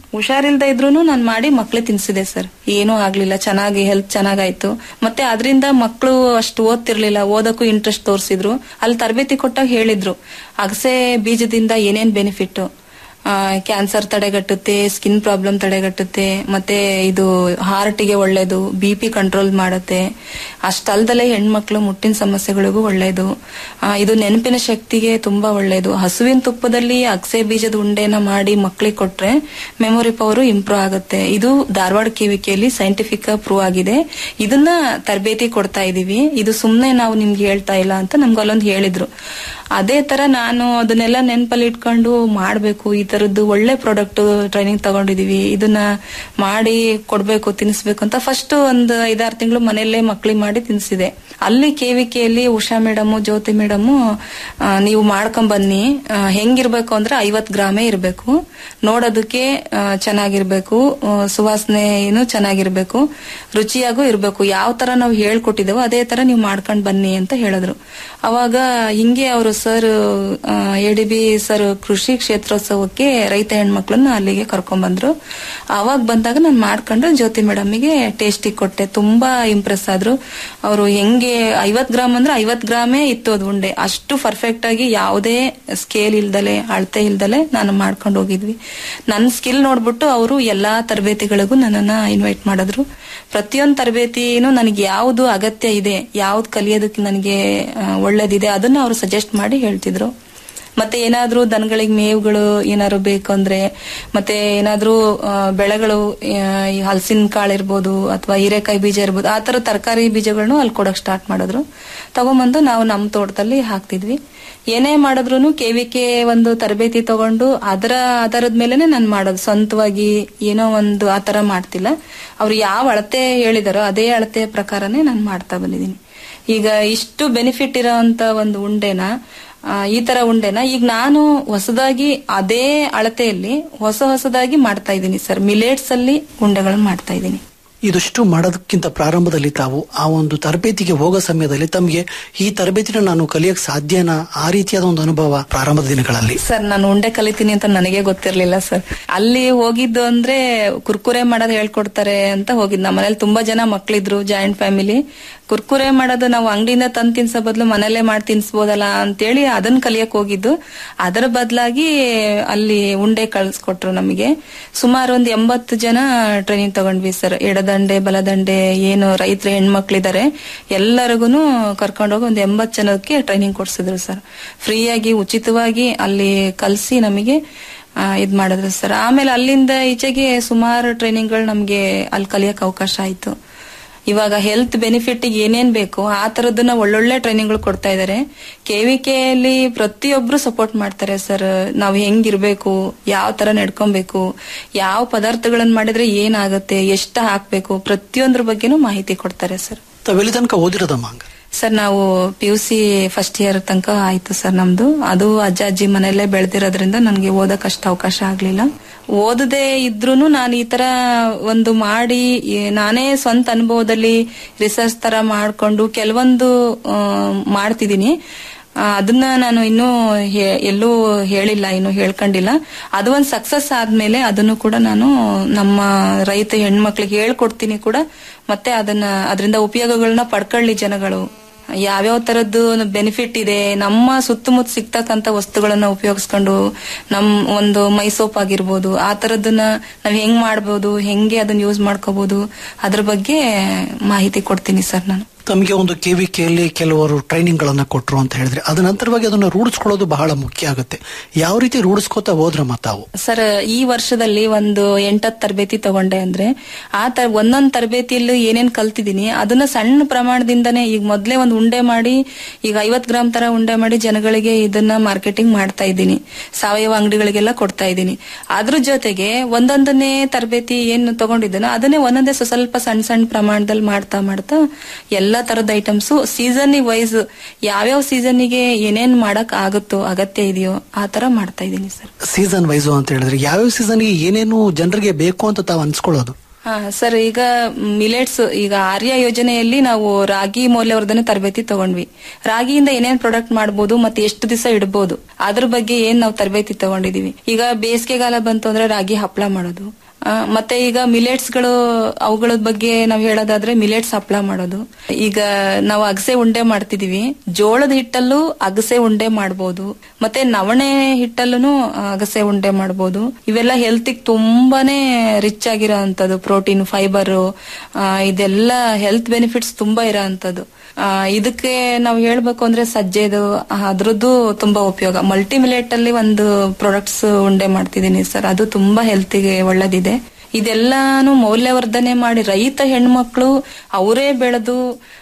ಹುಷಾರಿಲ್ದ ಇದ್ರೂನು ನಾನು ಮಾಡಿ ಮಕ್ಳಿಗೆ ತಿನ್ಸಿದೆ ಸರ್ ಏನೂ ಆಗ್ಲಿಲ್ಲ ಚೆನ್ನಾಗಿ ಹೆಲ್ತ್ ಚೆನ್ನಾಗಾಯ್ತು ಮತ್ತೆ ಅದರಿಂದ ಮಕ್ಕಳು ಅಷ್ಟು ಓದ್ತಿರ್ಲಿಲ್ಲ ಓದಕ್ಕೂ ಇಂಟ್ರೆಸ್ಟ್ ತೋರಿಸಿದ್ರು ಅಲ್ಲಿ ತರಬೇತಿ ಕೊಟ್ಟಾಗ ಹೇಳಿದ್ರು ಅಗಸೆ ಬೀಜದಿಂದ ಏನೇನ್ ಬೆನಿಫಿಟ್ ಕ್ಯಾನ್ಸರ್ ತಡೆಗಟ್ಟುತ್ತೆ ಸ್ಕಿನ್ ಪ್ರಾಬ್ಲಮ್ ತಡೆಗಟ್ಟುತ್ತೆ ಮತ್ತೆ ಇದು ಹಾರ್ಟಿಗೆ ಒಳ್ಳೇದು ಬಿ ಪಿ ಕಂಟ್ರೋಲ್ ಮಾಡುತ್ತೆ ಅಷ್ಟಲ್ದಲೆ ಹೆಣ್ಮಕ್ಳು ಮುಟ್ಟಿನ ಸಮಸ್ಯೆಗಳಿಗೂ ಒಳ್ಳೇದು ಆ, ಇದು ನೆನಪಿನ ಶಕ್ತಿಗೆ ತುಂಬಾ ಒಳ್ಳೇದು ಹಸುವಿನ ತುಪ್ಪದಲ್ಲಿ ಅಗಸೆ ಬೀಜದ ಉಂಡೆನ ಮಾಡಿ ಮಕ್ಳಿಗೆ ಕೊಟ್ರೆ ಮೆಮೊರಿ ಪವರ್ ಇಂಪ್ರೂವ್ ಆಗುತ್ತೆ ಇದು ಧಾರವಾಡ ಕಿವಿಕೆಯಲ್ಲಿ ಸೈಂಟಿಫಿಕ್ ಪ್ರೂವ್ ಆಗಿದೆ ಇದನ್ನ ತರಬೇತಿ ಕೊಡ್ತಾ ಇದೀವಿ ಇದು ಸುಮ್ನೆ ನಾವು ನಿಮ್ಗೆ ಹೇಳ್ತಾ ಇಲ್ಲ ಅಂತ ನಮ್ಗೆ ಅಲ್ಲೊಂದು ಹೇಳಿದ್ರು ಅದೇ ತರ ನಾನು ಅದನ್ನೆಲ್ಲ ನೆನಪಲ್ಲಿ ಇಟ್ಕೊಂಡು ಮಾಡ್ಬೇಕು ಈ ತರದ್ದು ಒಳ್ಳೆ ಪ್ರಾಡಕ್ಟ್ ಟ್ರೈನಿಂಗ್ ತಗೊಂಡಿದೀವಿ ಇದನ್ನ ಮಾಡಿ ಕೊಡ್ಬೇಕು ತಿನ್ಸ್ಬೇಕು ಅಂತ ಫಸ್ಟ್ ಒಂದು ಐದಾರು ತಿಂಗಳು ಮನೆಯಲ್ಲೇ ಮಕ್ಳಿಗೆ ಮಾಡಿ ತಿನ್ಸಿದೆ ಅಲ್ಲಿ ಕೆವಿಕೆಯಲ್ಲಿ ಉಷಾ ಮೇಡಮ್ ಜ್ಯೋತಿ ಮೇಡಮ್ ನೀವು ಮಾಡ್ಕೊಂಡ್ ಬನ್ನಿ ಆ, ಹೆಂಗಿರ್ಬೇಕು ಅಂದ್ರೆ ಐವತ್ ಗ್ರಾಮೇ ಇರ್ಬೇಕು ನೋಡೋದಕ್ಕೆ ಆ, ಚೆನ್ನಾಗಿರ್ಬೇಕು ಆ, ಸುವಾಸನೆನು ಚೆನ್ನಾಗಿರ್ಬೇಕು ರುಚಿಯಾಗೂ ಇರ್ಬೇಕು ಯಾವ ತರ ನಾವು ಹೇಳ್ಕೊಟ್ಟಿದ್ದೇವೋ ಅದೇ ತರ ನೀವು ಮಾಡ್ಕೊಂಡ್ ಬನ್ನಿ ಅಂತ ಹೇಳಿದ್ರು ಅವಾಗ ಹಿಂಗೆ ಅವರು sir A D B sir ಕೃಷಿ ಕ್ಷೇತ್ರೋತ್ಸವಕ್ಕೆ ರೈತ ಹೆಣ್ಮಕ್ಳನ್ನ ಅಲ್ಲಿಗೆ ಕರ್ಕೊಂಡ್ ಬಂದ್ರು ಅವಾಗ ಬಂದಾಗ ನಾನು ಮಾಡ್ಕೊಂಡು ಜ್ಯೋತಿ ಮೇಡಮ್ಗೆ ಟೇಸ್ಟಿಗೆ ಕೊಟ್ಟೆ ತುಂಬಾ ಇಂಪ್ರೆಸ್ ಆದ್ರು ಅವರು ಹೆಂಗೆ ಐವತ್ ಗ್ರಾಮ್ ಅಂದ್ರೆ ಐವತ್ ಗ್ರಾಮೇ ಇತ್ತು ಅದು ಉಂಡೆ ಅಷ್ಟು ಪರ್ಫೆಕ್ಟ್ ಆಗಿ ಯಾವುದೇ ಸ್ಕೇಲ್ ಇಲ್ದಲೆ ಅಳತೆ ಇಲ್ದಲೆ ನಾನು ಮಾಡ್ಕೊಂಡು ಹೋಗಿದ್ವಿ ನನ್ನ ಸ್ಕಿಲ್ ನೋಡ್ಬಿಟ್ಟು ಅವರು ಎಲ್ಲಾ ತರಬೇತಿಗಳಿಗೂ ನನ್ನನ್ನ ಇನ್ವೈಟ್ ಮಾಡಿದ್ರು ಪ್ರತಿಯೊಂದು ತರಬೇತಿನೂ ನನಗೆ ಯಾವ್ದು ಅಗತ್ಯ ಇದೆ ಯಾವ್ದು ಕಲಿಯೋದಕ್ಕೆ ನನಗೆ ಆ, ಒಳ್ಳೇದಿದೆ ಅದನ್ನ ಅವರು ಸಜೆಸ್ಟ್ ಮಾಡಿ ಹೇಳ್ತಿದ್ರು ಮತ್ತೆ ಏನಾದ್ರೂ ದನಗಳಿಗೆ ಮೇವುಗಳು ಏನಾದ್ರು ಬೇಕು ಅಂದ್ರೆ ಮತ್ತೆ ಏನಾದ್ರೂ ಆ, ಬೆಳೆಗಳು ಆ, ಈ ಹಲಸಿನ ಕಾಳು ಇರ್ಬೋದು ಅಥವಾ ಹೀರೆಕಾಯಿ ಬೀಜ ಇರ್ಬೋದು ಆ ತರ ತರಕಾರಿ ಬೀಜಗಳನ್ನು ಅಲ್ಲಿ ಕೊಡಕ್ ಸ್ಟಾರ್ಟ್ ಮಾಡಿದ್ರು ತಗೊಂಬಂದು ನಾವು ನಮ್ಮ ತೋಟದಲ್ಲಿ ಹಾಕ್ತಿದ್ವಿ ಏನೇ ಮಾಡಿದ್ರು ಕೆವಿಕೆ ಒಂದು ತರಬೇತಿ ತಗೊಂಡು ಅದರ ಆಧಾರದ ಮೇಲೆನೆ ನಾನು ಮಾಡೋದು ಸ್ವಂತವಾಗಿ ಏನೋ ಒಂದು ಆ ತರ ಮಾಡ್ತಿಲ್ಲ ಅವ್ರು ಯಾವ ಅಳತೆ ಹೇಳಿದಾರೋ ಅದೇ ಅಳತೆ ಪ್ರಕಾರನೇ ನಾನು ಮಾಡ್ತಾ ಬಂದಿದ್ದೀನಿ ಈಗ ಇಷ್ಟು ಬೆನಿಫಿಟ್ ಇರೋಂತ ಒಂದು ಉಂಡೆನ ಆ, ಈ ತರ ಉಂಡೆನ ಈಗ ನಾನು ಹೊಸದಾಗಿ ಅದೇ ಅಳತೆಯಲ್ಲಿ ಹೊಸ ಹೊಸದಾಗಿ ಮಾಡ್ತಾ ಇದ್ದೀನಿ ಸರ್ ಮಿಲೇಟ್ಸ್ ಅಲ್ಲಿ ಉಂಡೆಗಳನ್ನ ಮಾಡ್ತಾ ಇದ್ದೀನಿ ಇದಷ್ಟು ಮಾಡೋದಕ್ಕಿಂತ ಪ್ರಾರಂಭದಲ್ಲಿ ತಾವು ಆ ಒಂದು ತರಬೇತಿಗೆ ಹೋಗೋ ಸಮಯದಲ್ಲಿ ತಮಗೆ ಈ ತರಬೇತಿನ ನಾನು ಕಲಿಯಕ್ ಸಾಧ್ಯನಾ ಆ ರೀತಿಯಾದ ಒಂದು ಅನುಭವ ಪ್ರಾರಂಭದ ದಿನಗಳಲ್ಲಿ ಸರ್ ನಾನು ಉಂಡೆ ಕಲಿತೀನಿ ಅಂತ ನನಗೆ ಗೊತ್ತಿರ್ಲಿಲ್ಲ ಸರ್ ಅಲ್ಲಿ ಹೋಗಿದ್ದು ಅಂದ್ರೆ ಕುರ್ಕುರೆ ಮಾಡೋದು ಹೇಳ್ಕೊಡ್ತಾರೆ ಅಂತ ಹೋಗಿದ್ ನಮ್ಮ ಮನೇಲಿ ತುಂಬಾ ಜನ ಮಕ್ಳಿದ್ರು ಜಾಯಿಂಟ್ ಫ್ಯಾಮಿಲಿ ಕುರ್ಕುರೆ ಮಾಡೋದು ನಾವು ಅಂಗಡಿಯಿಂದ ತಂದು ತಿನ್ಸೋ ಬದಲು ಮನೇಲೆ ಮಾಡಿ ತಿನ್ಸ್ಬೋದಲ್ಲ ಅಂತೇಳಿ ಅದನ್ನ ಕಲಿಯಕ್ ಹೋಗಿದ್ದು ಅದರ ಬದಲಾಗಿ ಅಲ್ಲಿ ಉಂಡೆ ಕಳ್ಸ್ಕೊಟ್ರು ನಮಗೆ ಸುಮಾರು ಒಂದು ಎಂಬತ್ತು ಜನ ಟ್ರೈನಿಂಗ್ ತಗೊಂಡ್ವಿ ಸರ್ ಎಡದಂಡೆ ಬಲದಂಡೆ ಏನು ರೈತರ ಹೆಣ್ಮಕ್ಳಿದ್ದಾರೆ ಎಲ್ಲರಿಗೂ ಕರ್ಕೊಂಡೋಗಿ ಒಂದು ಎಂಬತ್ತು ಜನಕ್ಕೆ ಟ್ರೈನಿಂಗ್ ಕೊಡ್ಸಿದ್ರು ಸರ್ ಫ್ರೀಯಾಗಿ ಉಚಿತವಾಗಿ ಅಲ್ಲಿ ಕಲಿಸಿ ನಮಗೆ ಆ, ಇದ್ ಮಾಡಿದ್ರು ಸರ್ ಆಮೇಲೆ ಅಲ್ಲಿಂದ ಈಚೆಗೆ ಸುಮಾರು ಟ್ರೈನಿಂಗ್ಗಳು ನಮಗೆ ಅಲ್ಲಿ ಕಲಿಯಕ್ ಅವಕಾಶ ಆಯ್ತು ಇವಾಗ ಹೆಲ್ತ್ ಬೆನಿಫಿಟ್ ಏನೇನ್ ಬೇಕು ಆ ತರದನ್ನ ಒಳ್ಳೊಳ್ಳೆ ಟ್ರೈನಿಂಗ್ಗಳು ಕೊಡ್ತಾ ಇದಾರೆ ಕೆವಿಕೆಯಲ್ಲಿ ಪ್ರತಿಯೊಬ್ರು ಸಪೋರ್ಟ್ ಮಾಡ್ತಾರೆ ಸರ್ ನಾವ್ ಹೆಂಗಿರ್ಬೇಕು ಯಾವ ತರ ನಡ್ಕೊಬೇಕು ಯಾವ ಪದಾರ್ಥಗಳನ್ನ ಮಾಡಿದ್ರೆ ಏನಾಗುತ್ತೆ ಎಷ್ಟ ಹಾಕ್ಬೇಕು ಪ್ರತಿಯೊಂದ್ರ ಬಗ್ಗೆನೂ ಮಾಹಿತಿ ಕೊಡ್ತಾರೆ ಸರ್ ತಾವೆಲ್ಲಿ ತನಕ ಓದಿರೋದಮ್ಮ ಹಂಗ ಸರ್ ನಾವು P U C first year ತನಕ ಆಯ್ತು ಸರ್ ನಮ್ದು ಅದು ಅಜ್ಜ ಅಜ್ಜಿ ಮನೆಯಲ್ಲೇ ಬೆಳೆದಿರೋದ್ರಿಂದ ನನಗೆ ಓದಕ್ ಅಷ್ಟು ಅವಕಾಶ ಆಗ್ಲಿಲ್ಲ ಓದದೆ ಇದ್ರೂನು ನಾನು ಈ ತರ ಒಂದು ಮಾಡಿ ಈ ನಾನೇ ಸ್ವಂತ ಅನುಭವದಲ್ಲಿ ರಿಸರ್ಚ್ ತರ ಮಾಡ್ಕೊಂಡು ಕೆಲವೊಂದು ಆ, ಮಾಡ್ತಿದೀನಿ ಆ, ಅದನ್ನ ನಾನು ಇನ್ನೂ ಹೇ- ಎಲ್ಲೂ ಹೇಳಿಲ್ಲ ಇನ್ನು ಹೇಳ್ಕೊಂಡಿಲ್ಲ ಅದು ಒಂದು ಸಕ್ಸಸ್ ಆದ್ಮೇಲೆ ಅದನ್ನು ಕೂಡ ನಾನು ನಮ್ಮ ರೈತ ಹೆಣ್ಮಕ್ಳಿಗೆ ಹೇಳ್ಕೊಡ್ತೀನಿ ಕೂಡ ಮತ್ತೆ ಅದನ್ನ ಅದರಿಂದ ಉಪಯೋಗಗಳನ್ನ ಪಡ್ಕೊಳ್ಳಿ ಜನಗಳು ಯಾವ್ಯಾವ ತರದ್ದು ಬೆನಿಫಿಟ್ ಇದೆ ನಮ್ಮ ಸುತ್ತಮುತ್ತ ಸಿಗ್ತಕ್ಕಂತ ವಸ್ತುಗಳನ್ನ ಉಪಯೋಗಿಸ್ಕೊಂಡು ನಮ್ ಒಂದು ಮೈಸೋಪ್ ಆಗಿರ್ಬೋದು ಆ ತರದನ್ನ ನಾವ್ ಹೆಂಗ್ ಮಾಡ್ಬೋದು ಹೆಂಗೆ ಅದನ್ನ ಯೂಸ್ ಮಾಡ್ಕೋಬಹುದು ಅದ್ರ ಬಗ್ಗೆ ಮಾಹಿತಿ ಕೊಡ್ತೀನಿ ಸರ್ ನಾನು ತಮಗೆ ಒಂದು ಕೆವಿಕೆಯಲ್ಲಿ ಕೆಲವರು ಟ್ರೈನಿಂಗ್ ಗಳನ್ನ ಕೊಟ್ರು ಅಂತ ಹೇಳಿದ್ರೆ ಅದ ನಂತರವಾಗಿ ಅದನ್ನ ರೂಢಿಸ್ಕೊಳ್ಳೋದು ಬಹಳ ಮುಖ್ಯ ಆಗುತ್ತೆ ಯಾವ ರೀತಿ ರೂಢಿಸ್ಕೋತಾ ಹೋದ್ರಮ್ಮ ತಾವು ಸರ್ ಈ ವರ್ಷದಲ್ಲಿ ಒಂದು ಎಂಟತ್ತು ತರಬೇತಿ ತಗೊಂಡೆ ಅಂದ್ರೆ ಆ ತರ ಒಂದೊಂದ್ ತರಬೇತಿಯಲ್ಲೂ ಏನೇನ್ ಕಲ್ತಿದೀನಿ ಅದನ್ನ ಸಣ್ಣ ಪ್ರಮಾಣದಿಂದನೇ ಈಗ ಮೊದ್ಲೇ ಒಂದು ಉಂಡೆ ಮಾಡಿ ಈಗ ಐವತ್ ಗ್ರಾಮ್ ತರ ಉಂಡೆ ಮಾಡಿ ಜನಗಳಿಗೆ ಇದನ್ನ ಮಾರ್ಕೆಟಿಂಗ್ ಮಾಡ್ತಾ ಇದ್ದೀನಿ ಸಾವಯವ ಅಂಗಡಿಗಳಿಗೆಲ್ಲ ಕೊಡ್ತಾ ಇದ್ದೀನಿ ಅದ್ರ ಜೊತೆಗೆ ಒಂದೊಂದನ್ನೇ ತರಬೇತಿ ಏನು ತಗೊಂಡಿದ್ದೀನೋ ಅದನ್ನೇ ಒಂದೊಂದೇ ಸ್ವ- ಸ್ವಲ್ಪ ಸಣ್ಣ ಸಣ್ಣ ಪ್ರಮಾಣದಲ್ಲಿ ಮಾಡ್ತಾ ಮಾಡ್ತಾ ಎಲ್ಲಾ ತರದ ಐಟಮ್ಸ್ ಸೀಸನ್ ವೈಸ್ ಯಾವ್ಯಾವ ಸೀಸನ್ನಿಗೆ ಏನೇನ್ ಮಾಡಕ್ ಆಗುತ್ತೋ ಅಗತ್ಯ ಇದೆಯೋ ಆ ತರ ಮಾಡ್ತಾ ಇದ್ದೀನಿ ಸರ್ ಸೀಸನ್ ವೈಸು ಅಂತ ಹೇಳಿದ್ರೆ ಯಾವ್ಯಾವ ಸೀಸನ್ಗೆ ಏನೇನು ಜನರಿಗೆ ಬೇಕು ಅಂತ ತಾವು ಅನ್ಸ್ಕೊಳ್ಳೋದು ಹಾ ಸರ್ ಈಗ ಮಿಲೆಟ್ಸ್ ಈಗ ಆರ್ಯ ಯೋಜನೆಯಲ್ಲಿ ನಾವು ರಾಗಿ ಮೌಲ್ಯವರ್ಧನೆ ತರಬೇತಿ ತಗೊಂಡ್ವಿ ರಾಗಿಯಿಂದ ಏನೇನ್ ಪ್ರಾಡಕ್ಟ್ ಮಾಡ್ಬೋದು ಮತ್ತೆ ಎಷ್ಟು ದಿವಸ ಇಡಬಹುದು ಅದ್ರ ಬಗ್ಗೆ ಏನ್ ನಾವು ತರಬೇತಿ ತಗೊಂಡಿದೀವಿ ಈಗ ಬೇಸಿಗೆಗಾಲ ಬಂತು ಅಂದ್ರೆ ರಾಗಿ ಹಪ್ಪಳ ಮಾಡೋದು ಆ, ಮತ್ತೆ ಈಗ ಮಿಲೆಟ್ಸ್ ಗಳು ಅವುಗಳ ಬಗ್ಗೆ ನಾವು ಹೇಳೋದಾದ್ರೆ ಮಿಲೆಟ್ಸ್ ಹಪ್ಪಳ ಮಾಡೋದು ಈಗ ನಾವು ಅಗಸೆ ಉಂಡೆ ಮಾಡ್ತಿದೀವಿ ಜೋಳದ ಹಿಟ್ಟಲ್ಲೂ ಅಗಸೆ ಉಂಡೆ ಮಾಡ್ಬೋದು ಮತ್ತೆ ನವಣೆ ಹಿಟ್ಟಲ್ಲೂ ಅಗಸೆ ಉಂಡೆ ಮಾಡ್ಬೋದು ಇವೆಲ್ಲ ಹೆಲ್ತಿಗೆ ತುಂಬಾನೇ ರಿಚ್ ಆಗಿರೋ ಅಂತದ್ದು ಪ್ರೋಟೀನ್ ಫೈಬರ್ ಇದೆಲ್ಲ ಹೆಲ್ತ್ ಬೆನಿಫಿಟ್ಸ್ ತುಂಬಾ ಇರೋ ಅಂತದ್ದು ಇದಕ್ಕೆ ನಾವು ಹೇಳ್ಬೇಕು ಅಂದ್ರೆ ಸಜ್ಜೆದು ಅದ್ರದ್ದು ತುಂಬಾ ಉಪಯೋಗ ಮಲ್ಟಿ ಮಿಲೆಟ್ ಅಲ್ಲಿ ಒಂದು ಪ್ರಾಡಕ್ಟ್ಸ್ ಉಂಡೆ ಮಾಡ್ತಿದ್ದೀನಿ ಸರ್ ಅದು ತುಂಬಾ ಹೆಲ್ತಿಗೆ ಒಳ್ಳೇದಿದೆ ಇದೆಲ್ಲಾನು ಮೌಲ್ಯವರ್ಧನೆ ಮಾಡಿ ರೈತ ಹೆಣ್ಮಕ್ಳು ಅವರೇ ಬೆಳೆದು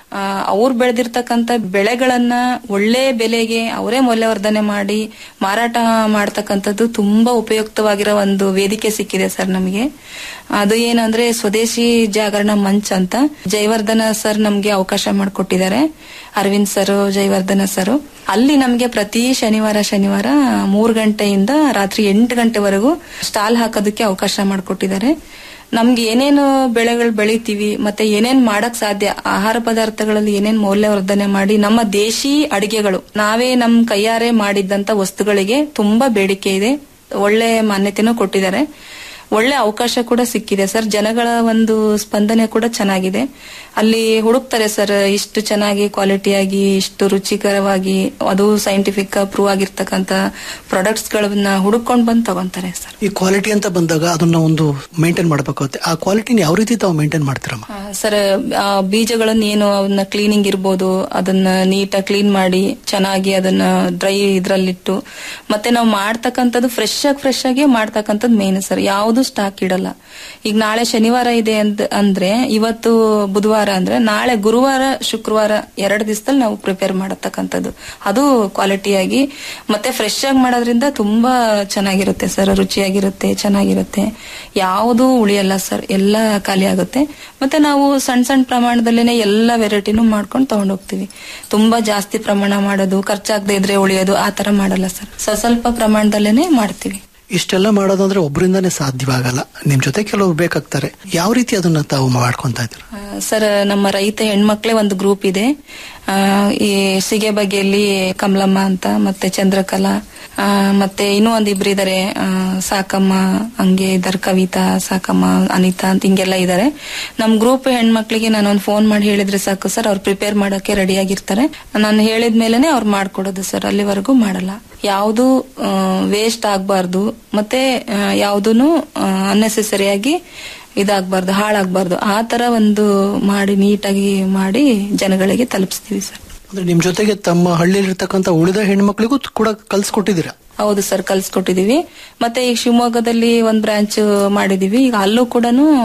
ಅವ್ರು ಬೆಳೆದಿರ್ತಕ್ಕಂಥ ಬೆಳೆಗಳನ್ನ ಒಳ್ಳೆ ಬೆಲೆಗೆ ಅವರೇ ಮೌಲ್ಯವರ್ಧನೆ ಮಾಡಿ ಮಾರಾಟ ಮಾಡ್ತಕ್ಕಂಥದ್ದು ತುಂಬಾ ಉಪಯುಕ್ತವಾಗಿರೋ ಒಂದು ವೇದಿಕೆ ಸಿಕ್ಕಿದೆ ಸರ್ ನಮಗೆ ಅದು ಏನಂದ್ರೆ ಸ್ವದೇಶಿ ಜಾಗರಣ ಮಂಚ್ ಅಂತ ಜಯವರ್ಧನ ಸರ್ ನಮ್ಗೆ ಅವಕಾಶ ಮಾಡಿಕೊಟ್ಟಿದ್ದಾರೆ ಅರವಿಂದ್ ಸರ್ ಜಯವರ್ಧನ ಸರ್ ಅಲ್ಲಿ ನಮ್ಗೆ ಪ್ರತಿ ಶನಿವಾರ ಶನಿವಾರ ಮೂರು ಗಂಟೆಯಿಂದ ರಾತ್ರಿ ಎಂಟು ಗಂಟೆವರೆಗೂ ಸ್ಟಾಲ್ ಹಾಕೋದಕ್ಕೆ ಅವಕಾಶ ಮಾಡಿಕೊಟ್ಟಿದ್ದಾರೆ ನಮ್ಗೆ ಏನೇನು ಬೆಳೆಗಳು ಬೆಳಿತೀವಿ ಮತ್ತೆ ಏನೇನ್ ಮಾಡಕ್ ಸಾಧ್ಯ ಆಹಾರ ಪದಾರ್ಥಗಳಲ್ಲಿ ಏನೇನ್ ಮೌಲ್ಯವರ್ಧನೆ ಮಾಡಿ ನಮ್ಮ ದೇಶಿ ಅಡಿಗೆಗಳು ನಾವೇ ನಮ್ ಕೈಯಾರೆ ಮಾಡಿದ್ದಂತ ವಸ್ತುಗಳಿಗೆ ತುಂಬಾ ಬೇಡಿಕೆ ಇದೆ ಒಳ್ಳೆ ಮಾನ್ಯತೆನೂ ಕೊಟ್ಟಿದ್ದಾರೆ ಒಳ್ಳೆ ಅವಕಾಶ ಕೂಡ ಸಿಕ್ಕಿದೆ ಸರ್ ಜನಗಳ ಒಂದು ಸ್ಪಂದನೆ ಕೂಡ ಚೆನ್ನಾಗಿದೆ ಅಲ್ಲಿ ಹುಡುಕ್ತಾರೆ ಸರ್ ಇಷ್ಟು ಚೆನ್ನಾಗಿ ಕ್ವಾಲಿಟಿಯಾಗಿ ಇಷ್ಟು ರುಚಿಕರವಾಗಿ ಅದು ಸೈಂಟಿಫಿಕ್ ಪ್ರೂವ್ ಆಗಿರ್ತಕ್ಕಂತ ಪ್ರಾಡಕ್ಟ್ಸ್ ಗಳನ್ನ ಹುಡುಕೊಂಡ್ ಬಂದು ತಗೊಂತಾರೆ ಸರ್ ಈ ಕ್ವಾಲಿಟಿ ಅಂತ ಬಂದಾಗ ಅದನ್ನ ಒಂದು ಮೇಂಟೈನ್ ಮಾಡಬೇಕಾಗುತ್ತೆ ಆ ಕ್ವಾಲಿಟಿನ ಯಾವ ರೀತಿ ತಾವು ಮೇಂಟೈನ್ ಮಾಡ್ತೀರಮ್ಮ ಆ, ಸರ್ ಆ ಬೀಜಗಳನ್ನ ಏನು ಅವನ್ನ ಕ್ಲೀನಿಂಗ್ ಇರ್ಬೋದು ಅದನ್ನ ನೀಟಾಗಿ ಕ್ಲೀನ್ ಮಾಡಿ ಚೆನ್ನಾಗಿ ಅದನ್ನ ಡ್ರೈ ಇದ್ರಲ್ಲಿಟ್ಟು ಮತ್ತೆ ನಾವು ಮಾಡ್ತಕ್ಕಂಥದ್ದು ಫ್ರೆಶ್ ಆಗಿ ಫ್ರೆಶ್ ಆಗಿ ಮಾಡ್ತಕ್ಕಂಥದ್ದು ಮೇನ್ ಸರ್ ಯಾವುದು ಸ್ಟಾಕ್ ಇಡಲ್ಲ ಈಗ ನಾಳೆ ಶನಿವಾರ ಇದೆ ಅಂದ್ ಅಂದ್ರೆ ಇವತ್ತು ಬುಧವಾರ ಅಂದ್ರೆ ನಾಳೆ ಗುರುವಾರ ಶುಕ್ರವಾರ ಎರಡು ದಿವಸದಲ್ಲಿ ನಾವು ಪ್ರಿಪೇರ್ ಮಾಡತಕ್ಕಂಥದ್ದು ಅದು ಕ್ವಾಲಿಟಿಯಾಗಿ ಮತ್ತೆ ಫ್ರೆಶ್ ಆಗಿ ಮಾಡೋದ್ರಿಂದ ತುಂಬಾ ಚೆನ್ನಾಗಿರುತ್ತೆ ಸರ್ ರುಚಿಯಾಗಿರುತ್ತೆ ಚೆನ್ನಾಗಿರುತ್ತೆ ಯಾವುದು ಉಳಿಯಲ್ಲ ಸರ್ ಎಲ್ಲ ಖಾಲಿ ಆಗುತ್ತೆ ಮತ್ತೆ ನಾವು ಸಣ್ಣ ಸಣ್ಣ ಪ್ರಮಾಣದಲ್ಲೇನೆ ಎಲ್ಲ ವೆರೈಟಿನೂ ಮಾಡ್ಕೊಂಡು ತಗೊಂಡ್ ಹೋಗ್ತೀವಿ ತುಂಬಾ ಜಾಸ್ತಿ ಪ್ರಮಾಣ ಮಾಡೋದು ಖರ್ಚಾಗದೆ ಇದ್ರೆ ಉಳಿಯೋದು ಆ ತರ ಮಾಡಲ್ಲ ಸರ್ ಸ- ಸ್ವಲ್ಪ ಪ್ರಮಾಣದಲ್ಲೇನೆ ಮಾಡ್ತೀವಿ ಇಷ್ಟೆಲ್ಲ ಮಾಡೋದಂದ್ರೆ ಒಬ್ಬರಿಂದಾನೇ ಸಾಧ್ಯವಾಗಲ್ಲ ನಿಮ್ ಜೊತೆ ಕೆಲವರು ಬೇಕಾಗ್ತಾರೆ ಯಾವ ರೀತಿ ಅದನ್ನ ತಾವು ಮಾಡ್ಕೊಂತ ಇದ್ದೀರಾ ಆ, ಸರ್ ನಮ್ಮ ರೈತ ಹೆಣ್ಮಕ್ಳೇ ಒಂದು ಗ್ರೂಪ್ ಇದೆ ಆ, ಈ ಸಿಗೆ ಬಗೆಯಲ್ಲಿ ಕಮಲಮ್ಮ ಅಂತ ಮತ್ತೆ ಚಂದ್ರಕಲಾ ಆ, ಮತ್ತೆ ಇನ್ನೂ ಒಂದಿಬ್ರು ಇದಾರೆ ಆ, ಸಾಕಮ್ಮ ಹಂಗೆ ಇದಾರೆ ಕವಿತಾ ಸಾಕಮ್ಮ ಅನಿತಾ ಅಂತ ಹಿಂಗೆಲ್ಲ ಇದಾರೆ ನಮ್ ಗ್ರೂಪ್ ಹೆಣ್ಮಕ್ಳಿಗೆ ನಾನು ಒಂದು ಫೋನ್ ಮಾಡಿ ಹೇಳಿದ್ರೆ ಸಾಕು ಸರ್ ಅವ್ರು ಪ್ರಿಪೇರ್ ಮಾಡಕ್ಕೆ ರೆಡಿ ಆಗಿರ್ತಾರೆ ನಾನು ಹೇಳಿದ ಮೇಲೆನೆ ಅವ್ರು ಮಾಡ್ಕೊಡೋದು ಸರ್ ಅಲ್ಲಿವರೆಗೂ ಮಾಡಲ್ಲ ಯಾವುದು ವೇಸ್ಟ್ ಆಗ್ಬಾರ್ದು ಮತ್ತೆ ಯಾವುದೂ ಅನ್ನೆಸೆಸರಿಯಾಗಿ ಇದಾಗಬಾರ್ದು ಹಾಳಾಗಬಾರ್ದು ಆ ತರ ಒಂದು ಮಾಡಿ ನೀಟಾಗಿ ಮಾಡಿ ಜನಗಳಿಗೆ ತಲುಪಿಸ್ತೀವಿ ಸರ್ ಅಂದ್ರೆ ನಿಮ್ ಜೊತೆಗೆ ತಮ್ಮ ಹಳ್ಳಿಯಲ್ಲಿರ್ತಕ್ಕಂಥ ಉಳಿದ ಹೆಣ್ಮಕ್ಳಿಗೂ ಕೂಡ ಕಲ್ಸ್ಕೊಟ್ಟಿದ್ದೀರಾ ಹೌದು ಸರ್ ಕಲ್ಸ್ಕೊಟ್ಟಿದೀವಿ ಮತ್ತೆ ಈಗ ಶಿವಮೊಗ್ಗದಲ್ಲಿ ಒಂದ್ ಬ್ರಾಂಚ್ ಮಾಡಿದೀವಿ ಈಗ ಅಲ್ಲೂ ಕೂಡ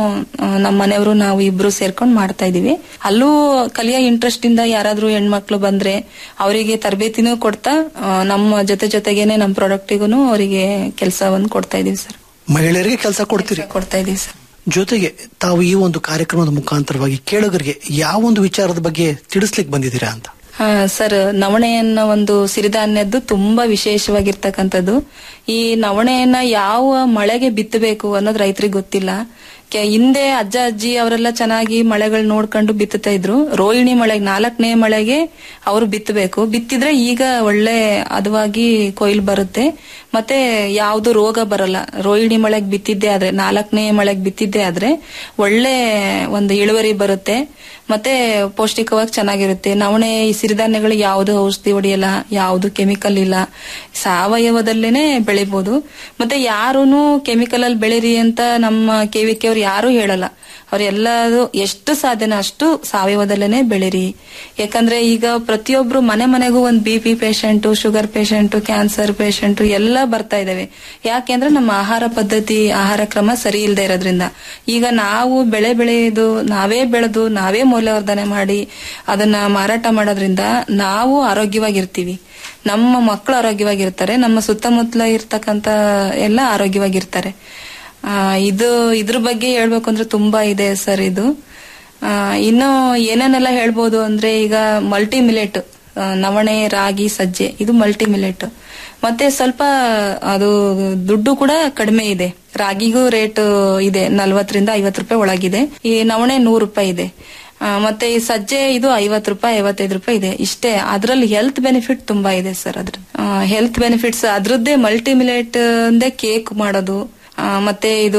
ನಮ್ಮ ಮನೆಯವರು ನಾವು ಇಬ್ರು ಸೇರ್ಕೊಂಡು ಮಾಡ್ತಾ ಇದೀವಿ ಅಲ್ಲೂ ಕಲಿಯೋ ಇಂಟ್ರೆಸ್ಟ್ ಇಂದ ಯಾರಾದ್ರೂ ಹೆಣ್ಮಕ್ಳು ಬಂದ್ರೆ ಅವರಿಗೆ ತರಬೇತಿನೂ ಕೊಡ್ತಾ ಆ, ನಮ್ಮ ಜೊತೆ ಜೊತೆಗೇನೆ ನಮ್ಮ ಪ್ರಾಡಕ್ಟಿಗೂ ಅವರಿಗೆ ಕೆಲಸವನ್ನು ಕೊಡ್ತಾ ಇದೀವಿ ಸರ್ ಮಹಿಳೆಯರಿಗೆ ಕೆಲಸ ಕೊಡ್ತೀರಿ ಕೊಡ್ತಾ ಇದೀವಿ ಸರ್ ಜೊತೆಗೆ ತಾವು ಈ ಒಂದು ಕಾರ್ಯಕ್ರಮದ ಮುಖಾಂತರವಾಗಿ ಕೇಳುಗರಿಗೆ ಯಾವ ಒಂದು ವಿಚಾರದ ಬಗ್ಗೆ ತಿಳಿಸ್ಲಿಕ್ಕೆ ಬಂದಿದ್ದೀರಾ ಅಂತ ಹಾ ಸರ್ ನವಣೆಯನ್ನ ಒಂದು ಸಿರಿಧಾನ್ಯದ್ದು ತುಂಬಾ ವಿಶೇಷವಾಗಿರ್ತಕ್ಕಂಥದ್ದು ಈ ನವಣೆಯನ್ನ ಯಾವ ಮಳೆಗೆ ಬಿತ್ತಬೇಕು ಅನ್ನೋದು ರೈತರಿಗೆ ಗೊತ್ತಿಲ್ಲ ಕೆ- ಹಿಂದೆ ಅಜ್ಜ ಅಜ್ಜಿ ಅವರೆಲ್ಲ ಚೆನ್ನಾಗಿ ಮಳೆಗಳು ನೋಡ್ಕೊಂಡು ಬಿತ್ತುತ್ತಾ ಇದ್ರು ರೋಹಿಣಿ ಮಳೆಗೆ ನಾಲ್ಕನೇ ಮಳೆಗೆ ಅವರು ಬಿತ್ತಬೇಕು ಬಿತ್ತಿದ್ರೆ ಈಗ ಒಳ್ಳೆ ಹದವಾಗಿ ಕೊಯ್ಲು ಬರುತ್ತೆ ಮತ್ತೆ ಯಾವ್ದು ರೋಗ ಬರಲ್ಲ ರೋಹಿಣಿ ಮಳೆಗೆ ಬಿತ್ತಿದ್ದೆ ಆದ್ರೆ ನಾಲ್ಕನೇ ಮಳೆಗೆ ಬಿತ್ತಿದ್ದೆ ಆದ್ರೆ ಒಳ್ಳೆ ಒಂದು ಇಳುವರಿ ಬರುತ್ತೆ ಮತ್ತೆ ಪೌಷ್ಟಿಕವಾಗಿ ಚೆನ್ನಾಗಿರುತ್ತೆ ನವಣೆ ಈ ಸಿರಿಧಾನ್ಯಗಳು ಯಾವುದು ಔಷಧಿ ಹೊಡೆಯಲ್ಲ ಯಾವುದು ಕೆಮಿಕಲ್ ಇಲ್ಲ ಸಾವಯವದಲ್ಲೇನೆ ಬೆಳಿಬಹುದು ಮತ್ತೆ ಯಾರೂನು ಕೆಮಿಕಲ್ ಅಲ್ಲಿ ಬೆಳೀರಿ ಅಂತ ನಮ್ಮ ಕೆವಿಕೆ ಅವ್ರು ಯಾರು ಹೇಳಲ್ಲ ಅವ್ರೆಲ್ಲದು ಎಷ್ಟು ಸಾಧ್ಯನೋ ಅಷ್ಟು ಸಾವಯವದಲ್ಲೇನೆ ಬೆಳೀರಿ ಯಾಕಂದ್ರೆ ಈಗ ಪ್ರತಿಯೊಬ್ರು ಮನೆ ಮನೆಗೂ ಒಂದು B P patient sugar patient cancer patient ಎಲ್ಲ ಬರ್ತಾ ಇದಾವೆ ಯಾಕೆಂದ್ರೆ ನಮ್ಮ ಆಹಾರ ಪದ್ಧತಿ ಆಹಾರ ಕ್ರಮ ಸರಿ ಇಲ್ಲದೆ ಇರೋದ್ರಿಂದ ಈಗ ನಾವು ಬೆಳೆ ಬೆಳೆಯೋದು ನಾವೇ ಬೆಳೆದು ನಾವೇ ಮೌಲ್ಯವರ್ಧನೆ ಮಾಡಿ ಅದನ್ನ ಮಾರಾಟ ಮಾಡೋದ್ರಿಂದ ನಾವು ಆರೋಗ್ಯವಾಗಿರ್ತೀವಿ ನಮ್ಮ ಮಕ್ಕಳು ಆರೋಗ್ಯವಾಗಿರ್ತಾರೆ ನಮ್ಮ ಸುತ್ತಮುತ್ತಲ ಇರ್ತಕ್ಕಂತ ಎಲ್ಲ ಆರೋಗ್ಯವಾಗಿರ್ತಾರೆ ಆ, ಇದು ಇದ್ರ ಬಗ್ಗೆ ಹೇಳ್ಬೇಕು ಅಂದ್ರೆ ತುಂಬಾ ಇದೆ ಸರ್ ಇದು ಆ, ಇನ್ನು ಏನೇನೆಲ್ಲ ಹೇಳ್ಬೋದು ಅಂದ್ರೆ ಈಗ ಮಲ್ಟಿ ಮಿಲೆಟ್ ನವಣೆ ರಾಗಿ ಸಜ್ಜೆ ಇದು ಮಲ್ಟಿ ಮಿಲೆಟ್ ಮತ್ತೆ ಸ್ವಲ್ಪ ಅದು ದುಡ್ಡು ಕೂಡ ಕಡಿಮೆ ಇದೆ ರಾಗಿಗೂ ರೇಟ್ ಇದೆ ನಲ್ವತ್ತರಿಂದ ಐವತ್ತು ರೂಪಾಯಿ ಒಳಗಿದೆ ಈ ನವಣೆ ನೂರು ರೂಪಾಯಿ ಇದೆ ಆ, ಮತ್ತೆ ಈ ಸಜ್ಜೆ ಇದು ಐವತ್ತು ರೂಪಾಯಿ ಐವತ್ತೈದು ರೂಪಾಯಿ ಇದೆ ಇಷ್ಟೇ ಅದ್ರಲ್ಲಿ ಹೆಲ್ತ್ ಬೆನಿಫಿಟ್ ತುಂಬಾ ಇದೆ ಸರ್ ಅದ್ರ ಹೆಲ್ತ್ ಬೆನಿಫಿಟ್ಸ್ ಅದ್ರದ್ದೇ ಮಲ್ಟಿಮಿಲೇಟ್ ಕೇಕ್ ಮಾಡೋದು ಆ, ಮತ್ತೆ ಇದು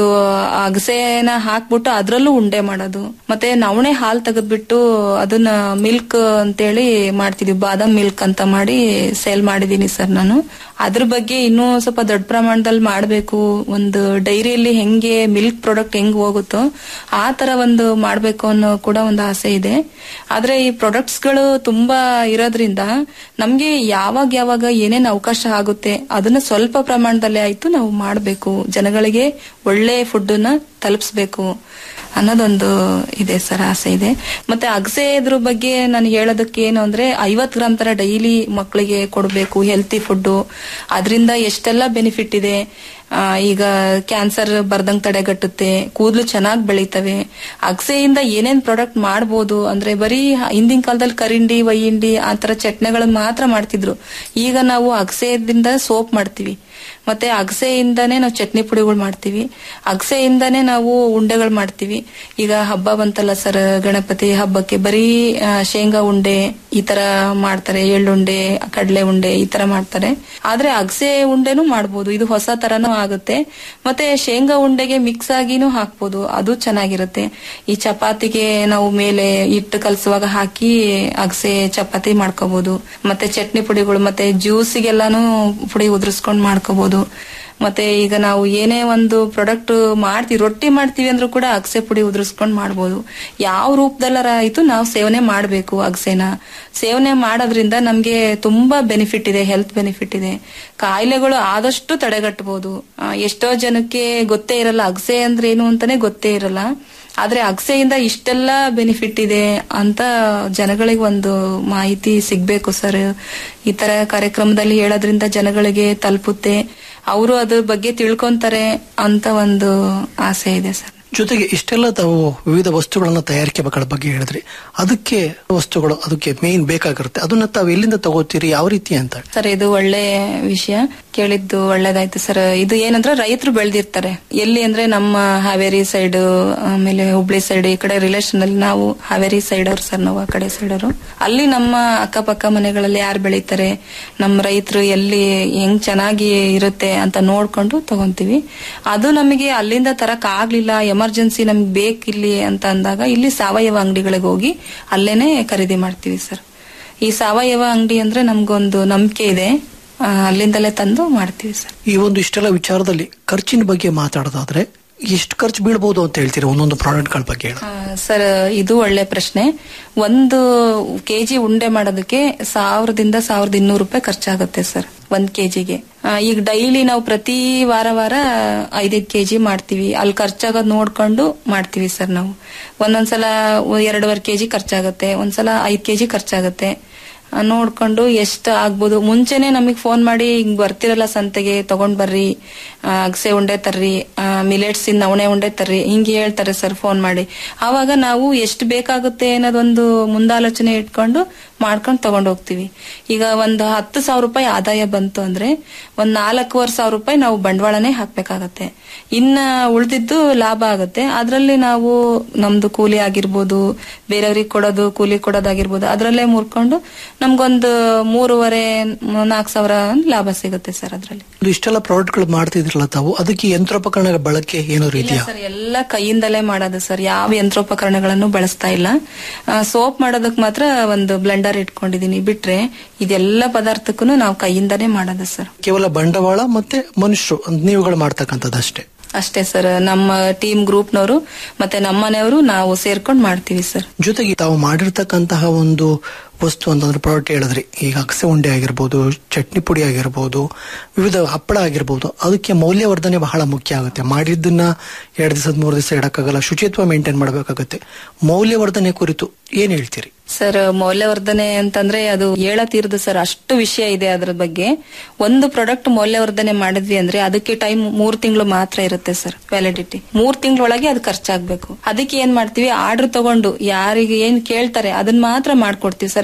ಅಗಸೆನ ಹಾಕ್ಬಿಟ್ಟು ಅದ್ರಲ್ಲೂ ಉಂಡೆ ಮಾಡೋದು ಮತ್ತೆ ನವಣೆ ಹಾಲ್ ತೆಗೆದ್ಬಿಟ್ಟು ಅದನ್ನ ಮಿಲ್ಕ್ ಅಂತೇಳಿ ಮಾಡ್ತಿದ್ವಿ ಬಾದಾಮ್ ಮಿಲ್ಕ್ ಅಂತ ಮಾಡಿ ಸೇಲ್ ಮಾಡಿದೀನಿ ಸರ್ ನಾನು ಅದ್ರ ಬಗ್ಗೆ ಇನ್ನೂ ಸ್ವಲ್ಪ ದೊಡ್ಡ ಪ್ರಮಾಣದಲ್ಲಿ ಮಾಡಬೇಕು ಒಂದು ಡೈರಿಯಲ್ಲಿ ಹೆಂಗೆ ಮಿಲ್ಕ್ ಪ್ರಾಡಕ್ಟ್ ಹೆಂಗ್ ಹೋಗುತ್ತೋ ಆ ತರ ಒಂದು ಮಾಡ್ಬೇಕು ಅನ್ನೋ ಕೂಡ ಒಂದು ಆಸೆ ಇದೆ ಆದ್ರೆ ಈ ಪ್ರಾಡಕ್ಟ್ಸ್ ಗಳು ತುಂಬಾ ಇರೋದ್ರಿಂದ ನಮ್ಗೆ ಯಾವಾಗ ಯಾವಾಗ ಏನೇನ್ ಅವಕಾಶ ಆಗುತ್ತೆ ಅದನ್ನ ಸ್ವಲ್ಪ ಪ್ರಮಾಣದಲ್ಲಿ ಆಯ್ತು ನಾವು ಮಾಡಬೇಕು ಜನಗಳಿಗೆ ಒಳ್ಳೆ ಫುಡ್ ನ ತಲುಪಿಸ್ಬೇಕು ಅನ್ನೋದೊಂದು ಇದೆ ಸರ್ ಆಸೆ ಇದೆ ಮತ್ತೆ ಅಗಸೆ ಇದ್ರ ಬಗ್ಗೆ ನಾನು ಹೇಳೋದಕ್ಕೆ ಏನು ಅಂದ್ರೆ ಐವತ್ ಗ್ರಾಮ್ ತರ ಡೈಲಿ ಮಕ್ಕಳಿಗೆ ಕೊಡಬೇಕು ಹೆಲ್ತಿ ಫುಡ್ ಅದರಿಂದ ಎಷ್ಟೆಲ್ಲ ಬೆನಿಫಿಟ್ ಇದೆ ಆ, ಈಗ ಕ್ಯಾನ್ಸರ್ ಬರ್ದಂಗ್ ತಡೆಗಟ್ಟುತ್ತೆ ಕೂದಲು ಚೆನ್ನಾಗಿ ಬೆಳಿತವೆ ಅಗಸೆಯಿಂದ ಏನೇನ್ ಪ್ರಾಡಕ್ಟ್ ಮಾಡ್ಬೋದು ಅಂದ್ರೆ ಬರೀ ಹಿಂದಿನ ಕಾಲದಲ್ಲಿ ಕರಿಂಡಿ ವೈಯಿಂಡಿ ಆ ತರ ಚಟ್ನಿಗಳನ್ನ ಮಾತ್ರ ಮಾಡ್ತಿದ್ರು ಈಗ ನಾವು ಅಗಸೆಯಿಂದ ಸೋಪ್ ಮಾಡ್ತೀವಿ ಮತ್ತೆ ಅಗಸೆಯಿಂದಾನೇ ನಾವು ಚಟ್ನಿ ಪುಡಿಗಳು ಮಾಡ್ತೀವಿ ಅಗಸೆಯಿಂದಾನೇ ನಾವು ಉಂಡೆಗಳು ಮಾಡ್ತೀವಿ ಈಗ ಹಬ್ಬ ಬಂತಲ್ಲ ಸರ್ ಗಣಪತಿ ಹಬ್ಬಕ್ಕೆ ಬರೀ ಆ, ಶೇಂಗಾ ಉಂಡೆ ಈ ತರ ಮಾಡ್ತಾರೆ ಎಳ್ಳುಂಡೆ ಕಡಲೆ ಉಂಡೆ ಈ ತರ ಮಾಡ್ತಾರೆ ಆದ್ರೆ ಅಗಸೆ ಉಂಡೆನೂ ಮಾಡ್ಬೋದು ಇದು ಹೊಸ ತರನೂ ಆಗುತ್ತೆ ಮತ್ತೆ ಶೇಂಗಾ ಉಂಡೆಗೆ ಮಿಕ್ಸ್ ಆಗಿನೂ ಹಾಕ್ಬೋದು ಅದು ಚೆನ್ನಾಗಿರುತ್ತೆ ಈ ಚಪಾತಿಗೆ ನಾವು ಮೇಲೆ ಹಿಟ್ಟು ಕಲಸುವಾಗ ಹಾಕಿ ಅಗಸೆ ಚಪಾತಿ ಮಾಡ್ಕೋಬಹುದು ಮತ್ತೆ ಚಟ್ನಿ ಪುಡಿಗಳು ಮತ್ತೆ ಜ್ಯೂಸಿಗೆಲ್ಲಾನು ಪುಡಿ ಉದುರಿಸ್ಕೊಂಡ್ ಮಾಡ್ಕೋಬಹುದು ಮತ್ತೆ ಈಗ ನಾವು ಏನೇ ಒಂದು ಪ್ರಾಡಕ್ಟ್ ಮಾಡ್ತೀವಿ ರೊಟ್ಟಿ ಮಾಡ್ತೀವಿ ಅಂದ್ರೂ ಕೂಡ ಅಗಸೆ ಪುಡಿ ಉದುರಿಸ್ಕೊಂಡ್ ಮಾಡ್ಬೋದು ಯಾವ ರೂಪದಲ್ಲರ ಆಯ್ತು ನಾವು ಸೇವನೆ ಮಾಡಬೇಕು ಅಗಸೆನ ಸೇವನೆ ಮಾಡೋದ್ರಿಂದ ನಮ್ಗೆ ತುಂಬಾ ಬೆನಿಫಿಟ್ ಇದೆ ಹೆಲ್ತ್ ಬೆನಿಫಿಟ್ ಇದೆ ಕಾಯಿಲೆಗಳು ಆದಷ್ಟು ತಡೆಗಟ್ಟಬಹುದು ಆ, ಎಷ್ಟೋ ಜನಕ್ಕೆ ಗೊತ್ತೇ ಇರಲ್ಲ ಅಗಸೆ ಅಂದ್ರೆ ಏನು ಅಂತಾನೆ ಗೊತ್ತೇ ಇರಲ್ಲ ಆದ್ರೆ ಅಗಸೆಯಿಂದ ಇಷ್ಟೆಲ್ಲ ಬೆನಿಫಿಟ್ ಇದೆ ಅಂತ ಜನಗಳಿಗೆ ಒಂದು ಮಾಹಿತಿ ಸಿಗ್ಬೇಕು ಸರ್ ಈ ತರ ಕಾರ್ಯಕ್ರಮದಲ್ಲಿ ಹೇಳೋದ್ರಿಂದ ಜನಗಳಿಗೆ ತಲುಪುತ್ತೆ ಅವರು ಅದ್ರ ಬಗ್ಗೆ ತಿಳ್ಕೊಂತಾರೆ ಅಂತ ಒಂದು ಆಸೆ ಇದೆ ಸರ್ ಜೊತೆಗೆ ಇಷ್ಟೆಲ್ಲ ತಾವು ವಿವಿಧ ವಸ್ತುಗಳನ್ನ ತಯಾರಿಕೆ ಬಗ್ಗೆ ಬಗ್ಗೆ ಹೇಳಿದ್ರಿ ಅದಕ್ಕೆ ವಸ್ತುಗಳು ಅದಕ್ಕೆ ಮೇನ್ ಬೇಕಾಗಿರುತ್ತೆ ಅದನ್ನ ತಾವು ಎಲ್ಲಿಂದ ತಗೋತೀರಿ ಯಾವ ರೀತಿ ಅಂತ ಸರ್ ಇದು ಒಳ್ಳೆ ವಿಷಯ ಕೇಳಿದ್ದು ಒಳ್ಳೇದಾಯ್ತು ಸರ್ ಇದು ಏನಂದ್ರೆ ರೈತರು ಬೆಳೆದಿರ್ತಾರೆ ಎಲ್ಲಿ ಅಂದ್ರೆ ನಮ್ಮ ಹಾವೇರಿ ಸೈಡ್ ಆಮೇಲೆ ಹುಬ್ಳಿ ಸೈಡ್ ಈ ಕಡೆ ರಿಲೇಷನ್ ಅಲ್ಲಿ ನಾವು ಹಾವೇರಿ ಸೈಡ್ ಅವ್ರು ಸರ್ ನಾವು ಆ ಕಡೆ ಸೈಡ್ ಅವರು ಅಲ್ಲಿ ನಮ್ಮ ಅಕ್ಕಪಕ್ಕ ಮನೆಗಳಲ್ಲಿ ಯಾರು ಬೆಳೀತಾರೆ ನಮ್ಮ ರೈತರು ಎಲ್ಲಿ ಹೆಂಗ್ ಚೆನ್ನಾಗಿ ಇರುತ್ತೆ ಅಂತ ನೋಡ್ಕೊಂಡು ತಗೊಂತೀವಿ ಅದು ನಮಗೆ ಅಲ್ಲಿಂದ ತರಕ್ ಆಗ್ಲಿಲ್ಲ ಎಮರ್ಜೆನ್ಸಿ ನಮ್ಗೆ ಬೇಕಿಲ್ಲಿ ಅಂತ ಅಂದಾಗ ಇಲ್ಲಿ ಸಾವಯವ ಅಂಗಡಿಗಳಿಗೆ ಹೋಗಿ ಅಲ್ಲೇನೆ ಖರೀದಿ ಮಾಡ್ತೀವಿ ಸರ್ ಈ ಸಾವಯವ ಅಂಗಡಿ ಅಂದ್ರೆ ನಮ್ಗೊಂದು ನಂಬಿಕೆ ಇದೆ ಆ, ಅಲ್ಲಿಂದಲೇ ತಂದು ಮಾಡ್ತೀವಿ ಸರ್ ಈ ಒಂದು ಇಷ್ಟೆಲ್ಲ ವಿಚಾರದಲ್ಲಿ ಖರ್ಚಿನ ಬಗ್ಗೆ ಮಾತಾಡೋದಾದ್ರೆ ಎಷ್ಟು ಖರ್ಚು ಬೀಳ್ಬೋದು ಅಂತ ಹೇಳ್ತೀರಿ ಒಂದೊಂದು ಪ್ರಾಡಕ್ಟ್ಗಳ ಬಗ್ಗೆ ಹೇಳಿ ಆ, ಸರ್ ಇದು ಒಳ್ಳೆ ಪ್ರಶ್ನೆ ಒಂದು ಕೆಜಿ ಉಂಡೆ ಮಾಡೋದಕ್ಕೆ ಸಾವಿರದಿಂದ ಸಾವಿರದ ಇನ್ನೂರು ರೂಪಾಯಿ ಖರ್ಚಾಗುತ್ತೆ ಸರ್ ಒಂದ್ ಕೆಜಿಗೆ ಈಗ ಡೈಲಿ ನಾವು ಪ್ರತಿ ವಾರ ವಾರ ಐದೈದು ಕೆಜಿ ಮಾಡ್ತೀವಿ ಅಲ್ಲಿ ಖರ್ಚಾಗೋದ್ ನೋಡ್ಕೊಂಡು ಮಾಡ್ತೀವಿ ಸರ್ ನಾವು ಒಂದೊಂದ್ಸಲ ಎರಡೂವರೆ ಕೆಜಿ ಖರ್ಚಾಗುತ್ತೆ ಒಂದ್ಸಲ ಐದ್ ಕೆಜಿ ಖರ್ಚಾಗುತ್ತೆ ಆ, ನೋಡ್ಕೊಂಡು ಎಷ್ಟು ಆಗ್ಬೋದು ಮುಂಚೆನೆ ನಮಗೆ ಫೋನ್ ಮಾಡಿ ಹಿಂಗ್ ಬರ್ತಿರಲ್ಲ ಸಂತೆಗೆ ತಗೊಂಡ್ ಬರ್ರಿ ಆ, ಅಗಸೆ ಉಂಡೆ ತರ್ರಿ ಮಿಲೆಟ್ಸ್ ನವಣೆ ಉಂಡೆ ತರ್ರಿ ಹಿಂಗೆ ಹೇಳ್ತಾರೆ ಸರ್ ಫೋನ್ ಮಾಡಿ ಆವಾಗ ನಾವು ಎಷ್ಟು ಬೇಕಾಗುತ್ತೆ ಅನ್ನೋದೊಂದು ಮುಂದಾಲೋಚನೆ ಇಟ್ಕೊಂಡು ಮಾಡ್ಕೊಂಡು ತಗೊಂಡ್ ಹೋಗ್ತೀವಿ ಈಗ ಒಂದು ಹತ್ತು ಸಾವಿರ ರೂಪಾಯಿ ಆದಾಯ ಬಂತು ಅಂದ್ರೆ ಒಂದ್ ನಾಲ್ಕೂವರೆ ಸಾವಿರ ರೂಪಾಯಿ ನಾವು ಬಂಡವಾಳನೇ ಹಾಕ್ಬೇಕಾಗತ್ತೆ ಇನ್ನ ಉಳಿದಿದ್ದು ಲಾಭ ಆಗುತ್ತೆ ಅದರಲ್ಲಿ ನಾವು ನಮ್ದು ಕೂಲಿ ಆಗಿರ್ಬೋದು ಬೇರೆಯವ್ರಿಗೆ ಕೊಡೋದು ಕೂಲಿ ಕೊಡೋದಾಗಿರ್ಬೋದು ಅದರಲ್ಲೇ ಮುರ್ಕೊಂಡು ನಮ್ಗೊಂದು ಮೂರುವರೆ ನಾಲ್ಕು ಸಾವಿರ ಲಾಭ ಸಿಗುತ್ತೆ ಸರ್ ಅದರಲ್ಲಿ ಇದು ಇಷ್ಟೆಲ್ಲ ಪ್ರಾಡಕ್ಟ್ಗಳು ಮಾಡ್ತಿದ್ರಲ್ಲ ತಾವು ಅದಕ್ಕೆ ಯಂತ್ರೋಪಕರಣಗಳ ಬಳಕೆ ಏನೋ ಇಲ್ಲ ರೀತಿಯ ಸರ್ ಎಲ್ಲ ಕೈಯಿಂದಲೇ ಮಾಡೋದು ಸರ್ ಯಾವ ಯಂತ್ರೋಪಕರಣಗಳನ್ನು ಬಳಸ್ತಾ ಇಲ್ಲ ಸೋಪ್ ಮಾಡೋದಕ್ ಮಾತ್ರ ಒಂದು ಬ್ಲೆಂಡರ್ ಇಟ್ಕೊಂಡಿದೀನಿ ಬಿಟ್ರೆ ಇದೆಲ್ಲ ಪದಾರ್ಥಕ್ಕೂ ನಾವು ಕೈಯಿಂದನೇ ಮಾಡೋದು ಸರ್ ಕೇವಲ ಬಂಡವಾಳ ಮತ್ತೆ ಮನುಷ್ಯರು ನೀವುಗಳು ಮಾಡ್ತಕ್ಕಂಥದ್ದಷ್ಟೇ ಅಷ್ಟೇ ಸರ್ ನಮ್ಮ ಟೀಮ್ ಗ್ರೂಪ್ನವರು ಮತ್ತೆ ನಮ್ಮ ಮನೆಯವರು ನಾವು ಸೇರ್ಕೊಂಡು ಮಾಡ್ತೀವಿ ಸರ್ ಜೊತೆಗೆ ತಾವು ಮಾಡಿರ್ತಕ್ಕಂತಹ ಒಂದು ವಸ್ತು ಅಂತಂದ್ರೆ ಪ್ರಾಡಕ್ಟ್ ಹೇಳಿದ್ರಿ ಈಗ ಅಗಸೆ ಉಂಡೆ ಆಗಿರ್ಬೋದು ಚಟ್ನಿ ಪುಡಿ ಆಗಿರ್ಬೋದು ವಿವಿಧ ಹಪ್ಪಳ ಆಗಿರ್ಬೋದು ಅದಕ್ಕೆ ಮೌಲ್ಯವರ್ಧನೆ ಬಹಳ ಮುಖ್ಯ ಆಗುತ್ತೆ ಮಾಡಿದ್ದನ್ನ ಎರಡು ದಿವಸದ ಮೂರು ದಿವಸ ಇಡಕ್ಕಾಗಲ್ಲ ಶುಚಿತ್ವ ಮೇಂಟೈನ್ ಮಾಡಬೇಕಾಗುತ್ತೆ ಮೌಲ್ಯವರ್ಧನೆ ಕುರಿತು ಏನ್ ಹೇಳ್ತೀರಿ ಸರ್ ಮೌಲ್ಯವರ್ಧನೆ ಅಂತಂದ್ರೆ ಅದು ಹೇಳತೀರದು ಸರ್ ಅಷ್ಟು ವಿಷಯ ಇದೆ ಅದ್ರ ಬಗ್ಗೆ ಒಂದು ಪ್ರಾಡಕ್ಟ್ ಮೌಲ್ಯವರ್ಧನೆ ಮಾಡಿದ್ವಿ ಅಂದ್ರೆ ಅದಕ್ಕೆ ಟೈಮ್ ಮೂರ್ ತಿಂಗಳು ಮಾತ್ರ ಇರುತ್ತೆ ಸರ್ ವ್ಯಾಲಿಡಿಟಿ ಮೂರ್ ತಿಂಗಳೊಳಗೆ ಅದು ಖರ್ಚಾಗ್ಬೇಕು ಅದಕ್ಕೆ ಏನ್ ಮಾಡ್ತೀವಿ ಆರ್ಡರ್ ತಗೊಂಡು ಯಾರಿಗೆ ಏನ್ ಕೇಳ್ತಾರೆ ಅದನ್ನ ಮಾತ್ರ ಮಾಡ್ಕೊಡ್ತೀವಿ ಸರ್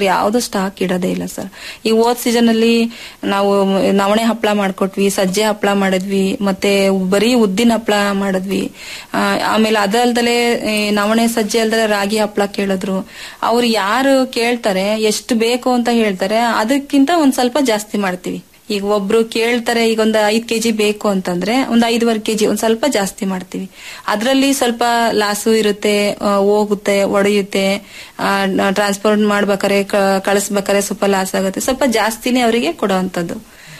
ಸರ್ ಯಾವ್ದು ಸ್ಟಾಕ್ ಇಡೋದೇ ಇಲ್ಲ ಸರ್ ಈ ಹೋದ್ ಸೀಸನ್ ಅಲ್ಲಿ ನಾವು ನವಣೆ ಹಪ್ಪಳ ಮಾಡ್ಕೊಟ್ವಿ ಸಜ್ಜೆ ಹಪ್ಪಳ ಮಾಡಿದ್ವಿ ಮತ್ತೆ ಬರೀ ಉದ್ದಿನ ಹಪ್ಪಳ ಮಾಡಿದ್ವಿ ಆ, ಆಮೇಲೆ ಅದಲ್ದಲೆ ಈ ನವಣೆ ಸಜ್ಜೆ ಅಲ್ದಲೆ ರಾಗಿ ಹಪ್ಪಳ ಕೇಳಿದ್ರು ಅವ್ರು ಯಾರು ಕೇಳ್ತಾರೆ ಎಷ್ಟು ಬೇಕು ಅಂತ ಹೇಳ್ತಾರೆ ಅದಕ್ಕಿಂತ ಒಂದ್ ಸ್ವಲ್ಪ ಜಾಸ್ತಿ ಮಾಡ್ತೀವಿ ಈಗ ಒಬ್ರು ಕೇಳ್ತಾರೆ ಈಗ ಒಂದು ಐದ್ ಕೆಜಿ ಬೇಕು ಅಂತಂದ್ರೆ ಒಂದ್ ಐದುವರೆ ಕೆಜಿ ಒಂದ್ ಸ್ವಲ್ಪ ಜಾಸ್ತಿ ಮಾಡ್ತೀವಿ ಅದ್ರಲ್ಲಿ ಸ್ವಲ್ಪ ಲಾಸು ಇರುತ್ತೆ ಆ, ಹೋಗುತ್ತೆ ಒಡೆಯುತ್ತೆ ಟ್ರಾನ್ಸ್ಪೋರ್ಟ್ ಮಾಡ್ಬೇಕಾರೆ ಕ- ಕಳಿಸ್ಬೇಕಾರೆ ಸ್ವಲ್ಪ ಲಾಸ್ ಆಗುತ್ತೆ ಸ್ವಲ್ಪ ಜಾಸ್ತಿನೇ ಅವರಿಗೆ ಕೊಡುವಂತದ್ದು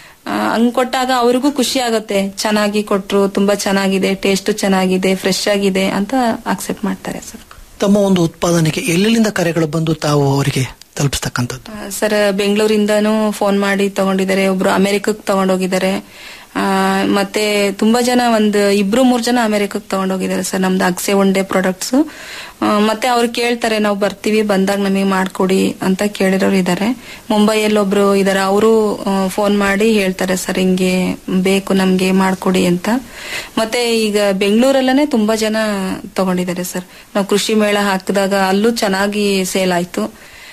ಹಂಗ್ ಕೊಟ್ಟಾಗ ಅವ್ರಿಗೂ ಖುಷಿ ಆಗುತ್ತೆ ಚೆನ್ನಾಗಿ ಕೊಟ್ರು ತುಂಬಾ ಚೆನ್ನಾಗಿದೆ ಟೇಸ್ಟ್ ಚೆನ್ನಾಗಿದೆ ಫ್ರೆಶ್ ಆಗಿದೆ ಅಂತ ಅಕ್ಸೆಪ್ಟ್ ಮಾಡ್ತಾರೆ ಸರ್ ತಮ್ಮ ಒಂದು ಉತ್ಪಾದನೆಗೆ ಎಲ್ಲೆಲ್ಲಿಂದ ಕರೆಗಳು ಬಂದು ತಾವು ಅವರಿಗೆ ತಲುಪಿಸ್ತಕ್ಕಂಥದ್ದು ಆ, ಸರ್ ಬೆಂಗಳೂರಿಂದನೂ ಫೋನ್ ಮಾಡಿ ತಗೊಂಡಿದ್ದಾರೆ ಒಬ್ರು ಅಮೆರಿಕಕ್ಕೆ ತಗೊಂಡೋಗಿದ್ದಾರೆ ಆ, ಮತ್ತೆ ತುಂಬಾ ಜನ ಒಂದು ಇಬ್ರು ಮೂರ್ ಜನ ಅಮೆರಿಕಕ್ಕೆ ತಗೊಂಡೋಗಿದ್ದಾರೆ ಸರ್ ನಮ್ದು ಅಗ್ಸೆ ಒಂಡೆ ಪ್ರಾಡಕ್ಟ್ಸ್ ಮತ್ತೆ ಅವ್ರು ಕೇಳ್ತಾರೆ ನಾವು ಬರ್ತೀವಿ ಬಂದಾಗ ನಮಗೆ ಮಾಡ್ಕೊಡಿ ಅಂತ ಕೇಳಿರೋರು ಇದ್ದಾರೆ ಮುಂಬೈಯಲ್ಲಿ ಒಬ್ರು ಇದಾರೆ ಅವರು ಫೋನ್ ಮಾಡಿ ಹೇಳ್ತಾರೆ ಸರ್ ಹಿಂಗೆ ಬೇಕು ನಮ್ಗೆ ಮಾಡ್ಕೊಡಿ ಅಂತ ಮತ್ತೆ ಈಗ ಬೆಂಗಳೂರಲ್ಲೇ ತುಂಬಾ ಜನ ತಗೊಂಡಿದ್ದಾರೆ ಸರ್ ನಾವು ಕೃಷಿ ಮೇಳ ಹಾಕಿದಾಗ ಅಲ್ಲೂ ಚೆನ್ನಾಗಿ ಸೇಲ್ ಆಯ್ತು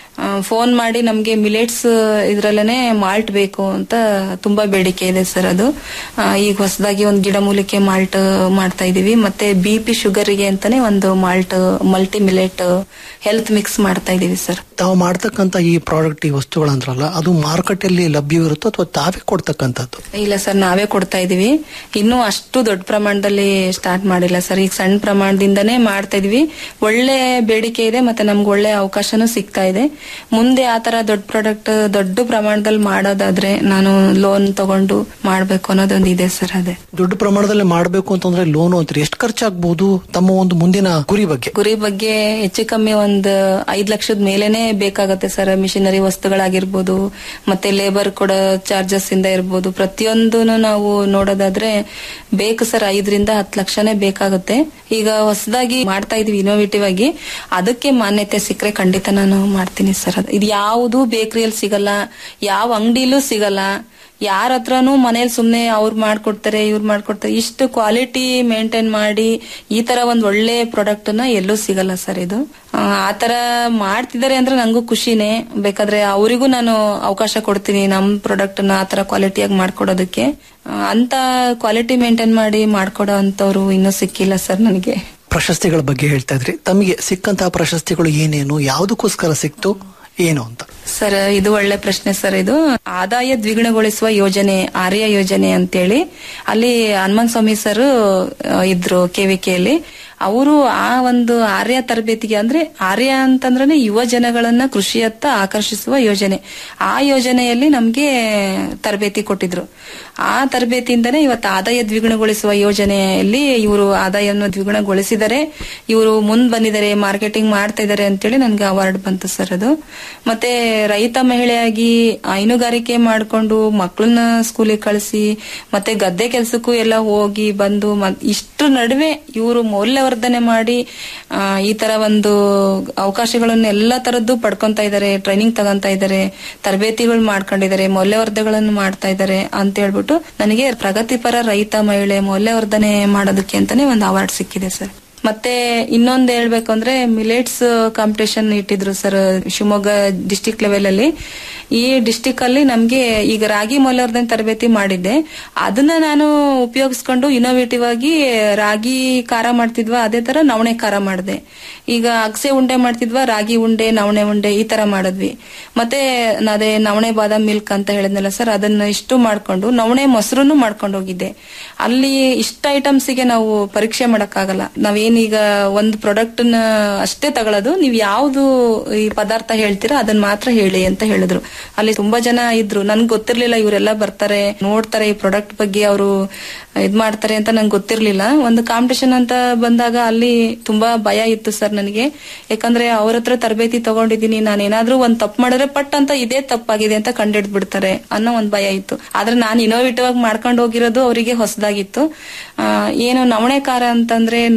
ಫೋನ್ ಮಾಡಿ ನಮ್ಗೆ ಮಿಲೆಟ್ಸ್ ಇದ್ರಲ್ಲೇನೆ ಮಾಲ್ಟ್ ಬೇಕು ಅಂತ ತುಂಬಾ ಬೇಡಿಕೆ ಇದೆ ಸರ್ ಅದು ಆ, ಈಗ ಹೊಸದಾಗಿ ಒಂದು ಗಿಡಮೂಲಿಕೆ ಮಾಲ್ಟ್ ಮಾಡ್ತಾ ಇದೀವಿ ಮತ್ತೆ ಬಿ ಪಿ ಶುಗರ್ಗೆ ಅಂತಾನೆ ಒಂದು malt multi millet health mix ಮಾಡ್ತಾ ಇದೀವಿ ಸರ್ ತಾವು ಮಾಡ್ತಕ್ಕಂಥ ಈ ಪ್ರಾಡಕ್ಟ್ ಈ ವಸ್ತುಗಳಂದ್ರಲ್ಲ ಅದು ಮಾರುಕಟ್ಟೆಯಲ್ಲಿ ಲಭ್ಯವಿರುತ್ತೋ ಅಥವಾ ತಾವೇ ಕೊಡ್ತಕ್ಕಂಥದ್ದು ಇಲ್ಲ ಸರ್ ನಾವೇ ಕೊಡ್ತಾ ಇದೀವಿ ಇನ್ನೂ ಅಷ್ಟು ದೊಡ್ಡ ಪ್ರಮಾಣದಲ್ಲಿ ಸ್ಟಾರ್ಟ್ ಮಾಡಿಲ್ಲ ಸರ್ ಈಗ ಸಣ್ಣ ಪ್ರಮಾಣದಿಂದನೇ ಮಾಡ್ತಾ ಇದೀವಿ ಒಳ್ಳೆ ಬೇಡಿಕೆ ಇದೆ ಮತ್ತೆ ನಮ್ಗೆ ಒಳ್ಳೆ ಅವಕಾಶನೂ ಸಿಗ್ತಾ ಇದೆ ಮುಂದೆ ಆ ತರ ದೊಡ್ಡ ಪ್ರಾಡಕ್ಟ್ ದೊಡ್ಡ ಪ್ರಮಾಣದಲ್ಲಿ ಮಾಡೋದಾದ್ರೆ ನಾನು ಲೋನ್ ತಗೊಂಡು ಮಾಡ್ಬೇಕು ಅನ್ನೋದೊಂದು ಇದೆ ಸರ್ ಅದೇ ದೊಡ್ಡ ಪ್ರಮಾಣದಲ್ಲಿ ಮಾಡಬೇಕು ಅಂತಂದ್ರೆ ಲೋನು ಅಂತಾರೆ ಎಷ್ಟು ಖರ್ಚಾಗಬಹುದು ತಮ್ಮ ಒಂದು ಮುಂದಿನ ಗುರಿ ಬಗ್ಗೆ ಗುರಿ ಬಗ್ಗೆ ಹೆಚ್ಚು ಕಮ್ಮಿ ಒಂದು ಐದ್ ಲಕ್ಷದ ಮೇಲೆನೆ ಬೇಕಾಗತ್ತೆ ಸರ್ ಮಿಷನರಿ ವಸ್ತುಗಳಾಗಿರ್ಬೋದು ಮತ್ತೆ ಲೇಬರ್ ಕೊಡೋ ಚಾರ್ಜಸ್ ಇಂದ ಇರ್ಬೋದು ಪ್ರತಿಯೊಂದು ನಾವು ನೋಡೋದಾದ್ರೆ ಬೇಕು ಸರ್ ಐದರಿಂದ ಹತ್ತು ಲಕ್ಷನೇ ಬೇಕಾಗುತ್ತೆ ಈಗ ಹೊಸದಾಗಿ ಮಾಡ್ತಾ ಇದೀವಿ ಇನೋವೇಟಿವ್ ಆಗಿ ಅದಕ್ಕೆ ಮಾನ್ಯತೆ ಸಿಕ್ಕರೆ ಖಂಡಿತ ನಾನು ಮಾಡ್ತೀನಿ ಸರ್ ಅದು ಇದು ಯಾವುದು ಬೇಕರಿಯಲ್ಲಿ ಸಿಗಲ್ಲ ಯಾವ ಅಂಗಡಿಲೂ ಸಿಗಲ್ಲ ಯಾರ ಹತ್ರನೂ ಮನೇಲಿ ಸುಮ್ನೆ ಅವ್ರು ಮಾಡ್ಕೊಡ್ತಾರೆ ಇವ್ರು ಮಾಡ್ಕೊಡ್ತಾರೆ ಇಷ್ಟು ಕ್ವಾಲಿಟಿ ಮೇಂಟೈನ್ ಮಾಡಿ ಈ ತರ ಒಂದ್ ಒಳ್ಳೆ ಪ್ರಾಡಕ್ಟ್ ನ ಎಲ್ಲೂ ಸಿಗಲ್ಲ ಸರ್ ಇದು ಆ, ಆ ತರ ಮಾಡ್ತಿದ್ದಾರೆ ಅಂದ್ರೆ ನಂಗೂ ಖುಷಿನೇ ಬೇಕಾದ್ರೆ ಅವರಿಗೂ ನಾನು ಅವಕಾಶ ಕೊಡ್ತೀನಿ ನಮ್ ಪ್ರಾಡಕ್ಟ್ ನ ಆ ತರ ಕ್ವಾಲಿಟಿಯಾಗಿ ಮಾಡ್ಕೊಡೋದಕ್ಕೆ ಆ, ಅಂತ ಕ್ವಾಲಿಟಿ ಮೇಂಟೈನ್ ಮಾಡಿ ಮಾಡ್ಕೊಡೋ ಅಂತವ್ರು ಇನ್ನೂ ಸಿಕ್ಕಿಲ್ಲ ಸರ್ ನನಗೆ ಪ್ರಶಸ್ತಿಗಳ ಬಗ್ಗೆ ಹೇಳ್ತಾ ಇದ್ರಿ ತಮಗೆ ಸಿಕ್ಕಂತಹ ಪ್ರಶಸ್ತಿಗಳು ಏನೇನು ಯಾವುದಕ್ಕೋಸ್ಕರ ಸಿಕ್ತು ಏನು ಅಂತ ಸರ್ ಇದು ಒಳ್ಳೆ ಪ್ರಶ್ನೆ ಸರ್ ಇದು ಆದಾಯ ದ್ವಿಗುಣಗೊಳಿಸುವ ಯೋಜನೆ ಆರ್ಯ ಯೋಜನೆ ಅಂತೇಳಿ ಅಲ್ಲಿ ಹನುಮಂತ ಸ್ವಾಮಿ ಸರ್ ಆ, ಇದ್ರು ಕೆವಿಕೆಯಲ್ಲಿ ಅವರು ಆ ಒಂದು ಆರ್ಯ ತರಬೇತಿಗೆ ಅಂದ್ರೆ ಆರ್ಯ ಅಂತಂದ್ರೆ ಯುವ ಜನಗಳನ್ನ ಕೃಷಿಯತ್ತ ಆಕರ್ಷಿಸುವ ಯೋಜನೆ ಆ ಯೋಜನೆಯಲ್ಲಿ ನಮ್ಗೆ ತರಬೇತಿ ಕೊಟ್ಟಿದ್ರು ಆ ತರಬೇತಿಯಿಂದನೇ ಇವತ್ತು ಆದಾಯ ದ್ವಿಗುಣಗೊಳಿಸುವ ಯೋಜನೆಯಲ್ಲಿ ಇವರು ಆದಾಯವನ್ನು ದ್ವಿಗುಣಗೊಳಿಸಿದರೆ ಇವರು ಮುಂದ್ ಬಂದಿದ್ದಾರೆ ಮಾರ್ಕೆಟಿಂಗ್ ಮಾಡ್ತಾ ಇದ್ದಾರೆ ಅಂತೇಳಿ ನನ್ಗೆ ಅವಾರ್ಡ್ ಬಂತು ಸರ್ ಅದು ಮತ್ತೆ ರೈತ ಮಹಿಳೆಯಾಗಿ ಹೈನುಗಾರಿಕೆ ಮಾಡ್ಕೊಂಡು ಮಕ್ಕಳನ್ನ ಸ್ಕೂಲಿಗೆ ಕಳಿಸಿ ಮತ್ತೆ ಗದ್ದೆ ಕೆಲ್ಸಕ್ಕೂ ಎಲ್ಲ ಹೋಗಿ ಬಂದು ಮತ್ ಇಷ್ಟ್ರ ನಡುವೆ ಇವರು ಮೌಲ್ಯವರ್ಧನೆ ಮಾಡಿ ಆ, ಈ ತರ ಒಂದು ಅವಕಾಶಗಳನ್ನ ಎಲ್ಲಾ ತರದ್ದು ಪಡ್ಕೊಂತ ಇದ್ದಾರೆ ಟ್ರೈನಿಂಗ್ ತಗೊಂತ ಇದ್ದಾರೆ ತರಬೇತಿಗಳು ಮಾಡ್ಕೊಂಡಿದ್ದಾರೆ ಮೌಲ್ಯವರ್ಧಗಳನ್ನು ಮಾಡ್ತಾ ಇದ್ದಾರೆ ಅಂತ ಹೇಳ್ಬಿಟ್ಟು ನನಗೆ ಪ್ರಗತಿಪರ ರೈತ ಮಹಿಳೆ ಮೌಲ್ಯವರ್ಧನೆ ಮಾಡೋದಕ್ಕೆ ಅಂತಾನೆ ಒಂದು ಅವಾರ್ಡ್ ಸಿಕ್ಕಿದೆ ಸರ್ ಮತ್ತೆ ಇನ್ನೊಂದ್ ಹೇಳ್ಬೇಕು ಅಂದ್ರೆ ಮಿಲೆಟ್ಸ್ ಕಾಂಪಿಟೇಷನ್ ಇಟ್ಟಿದ್ರು ಸರ್ ಶಿವಮೊಗ್ಗ ಡಿಸ್ಟಿಕ್ ಲೆವೆಲ್ ಅಲ್ಲಿ ಈ ಡಿಸ್ಟಿಕ್ ಅಲ್ಲಿ ನಮ್ಗೆ ಈಗ ರಾಗಿ ಮೌಲ್ಯವರ್ಧನೆ ತರಬೇತಿ ಮಾಡಿದ್ದೆ ಅದನ್ನ ನಾನು ಉಪಯೋಗಿಸ್ಕೊಂಡು ಇನೋವೇಟಿವ್ ಆಗಿ ರಾಗಿ ಖಾರ ಮಾಡ್ತಿದ್ವಾ ಅದೇ ತರ ನವಣೆ ಖಾರ ಮಾಡಿದೆ ಈಗ ಅಗಸೆ ಉಂಡೆ ಮಾಡ್ತಿದ್ವಾ ರಾಗಿ ಉಂಡೆ ನವಣೆ ಉಂಡೆ ಈ ತರ ಮಾಡಿದ್ವಿ ಮತ್ತೆ ಅದೇ ನವಣೆ ಬಾದಾಮ್ ಮಿಲ್ಕ್ ಅಂತ ಹೇಳಿದ್ನಲ್ಲ ಸರ್ ಅದನ್ನ ಇಷ್ಟು ಮಾಡ್ಕೊಂಡು ನವಣೆ ಮೊಸರನ್ನು ಮಾಡ್ಕೊಂಡು ಹೋಗಿದ್ದೆ ಅಲ್ಲಿ ಇಷ್ಟ ಐಟಮ್ಸ್ ಗೆ ನಾವು ಪರೀಕ್ಷೆ ಮಾಡಕ್ಕಾಗಲ್ಲ ನಾವೇನೀಗ ಒಂದು ಪ್ರಾಡಕ್ಟ್ ನ ಅಷ್ಟೇ ತಗೊಳ್ಳೋದು ನೀವು ಯಾವ್ದು ಈ ಪದಾರ್ಥ ಹೇಳ್ತೀರಾ ಅದನ್ನ ಮಾತ್ರ ಹೇಳಿ ಅಂತ ಹೇಳಿದ್ರು ಅಲ್ಲಿ ತುಂಬಾ ಜನ ಇದ್ರು ನನ್ಗೆ ಗೊತ್ತಿರ್ಲಿಲ್ಲ ಇವರೆಲ್ಲ ಬರ್ತಾರೆ ನೋಡ್ತಾರೆ ಈ ಪ್ರಾಡಕ್ಟ್ ಬಗ್ಗೆ ಅವರು ಇದ್ ಮಾಡ್ತಾರೆ ಅಂತ ನಂಗೆ ಗೊತ್ತಿರ್ಲಿಲ್ಲ ಒಂದು ಕಾಂಪಿಟೇಷನ್ ಅಂತ ಬಂದಾಗ ಅಲ್ಲಿ ತುಂಬಾ ಭಯ ಇತ್ತು ಸರ್ ನನಗೆ ಯಾಕಂದ್ರೆ ಅವ್ರ ಹತ್ರ ತರಬೇತಿ ತಗೊಂಡಿದ್ದೀನಿ ನಾನು ಏನಾದ್ರೂ ಒಂದ್ ತಪ್ಪು ಮಾಡಿದ್ರೆ ಪಟ್ ಅಂತ ಇದೇ ತಪ್ಪಾಗಿದೆ ಅಂತ ಕಂಡಿಡ್ದು ಬಿಡ್ತಾರೆ ಅನ್ನೋ ಒಂದ್ ಭಯ ಇತ್ತು ಆದ್ರೆ ನಾನು ಇನೋವೇಟಿವ್ ಆಗಿ ಮಾಡ್ಕೊಂಡು ಹೋಗಿರೋದು ಅವರಿಗೆ ಹೊಸದಾಗಿತ್ತು ಆ, ಏನು ನವಣೆ ಖಾರ ಅಂತಂದ್ರೆ ನೋಡೋದಕ್ಕೆ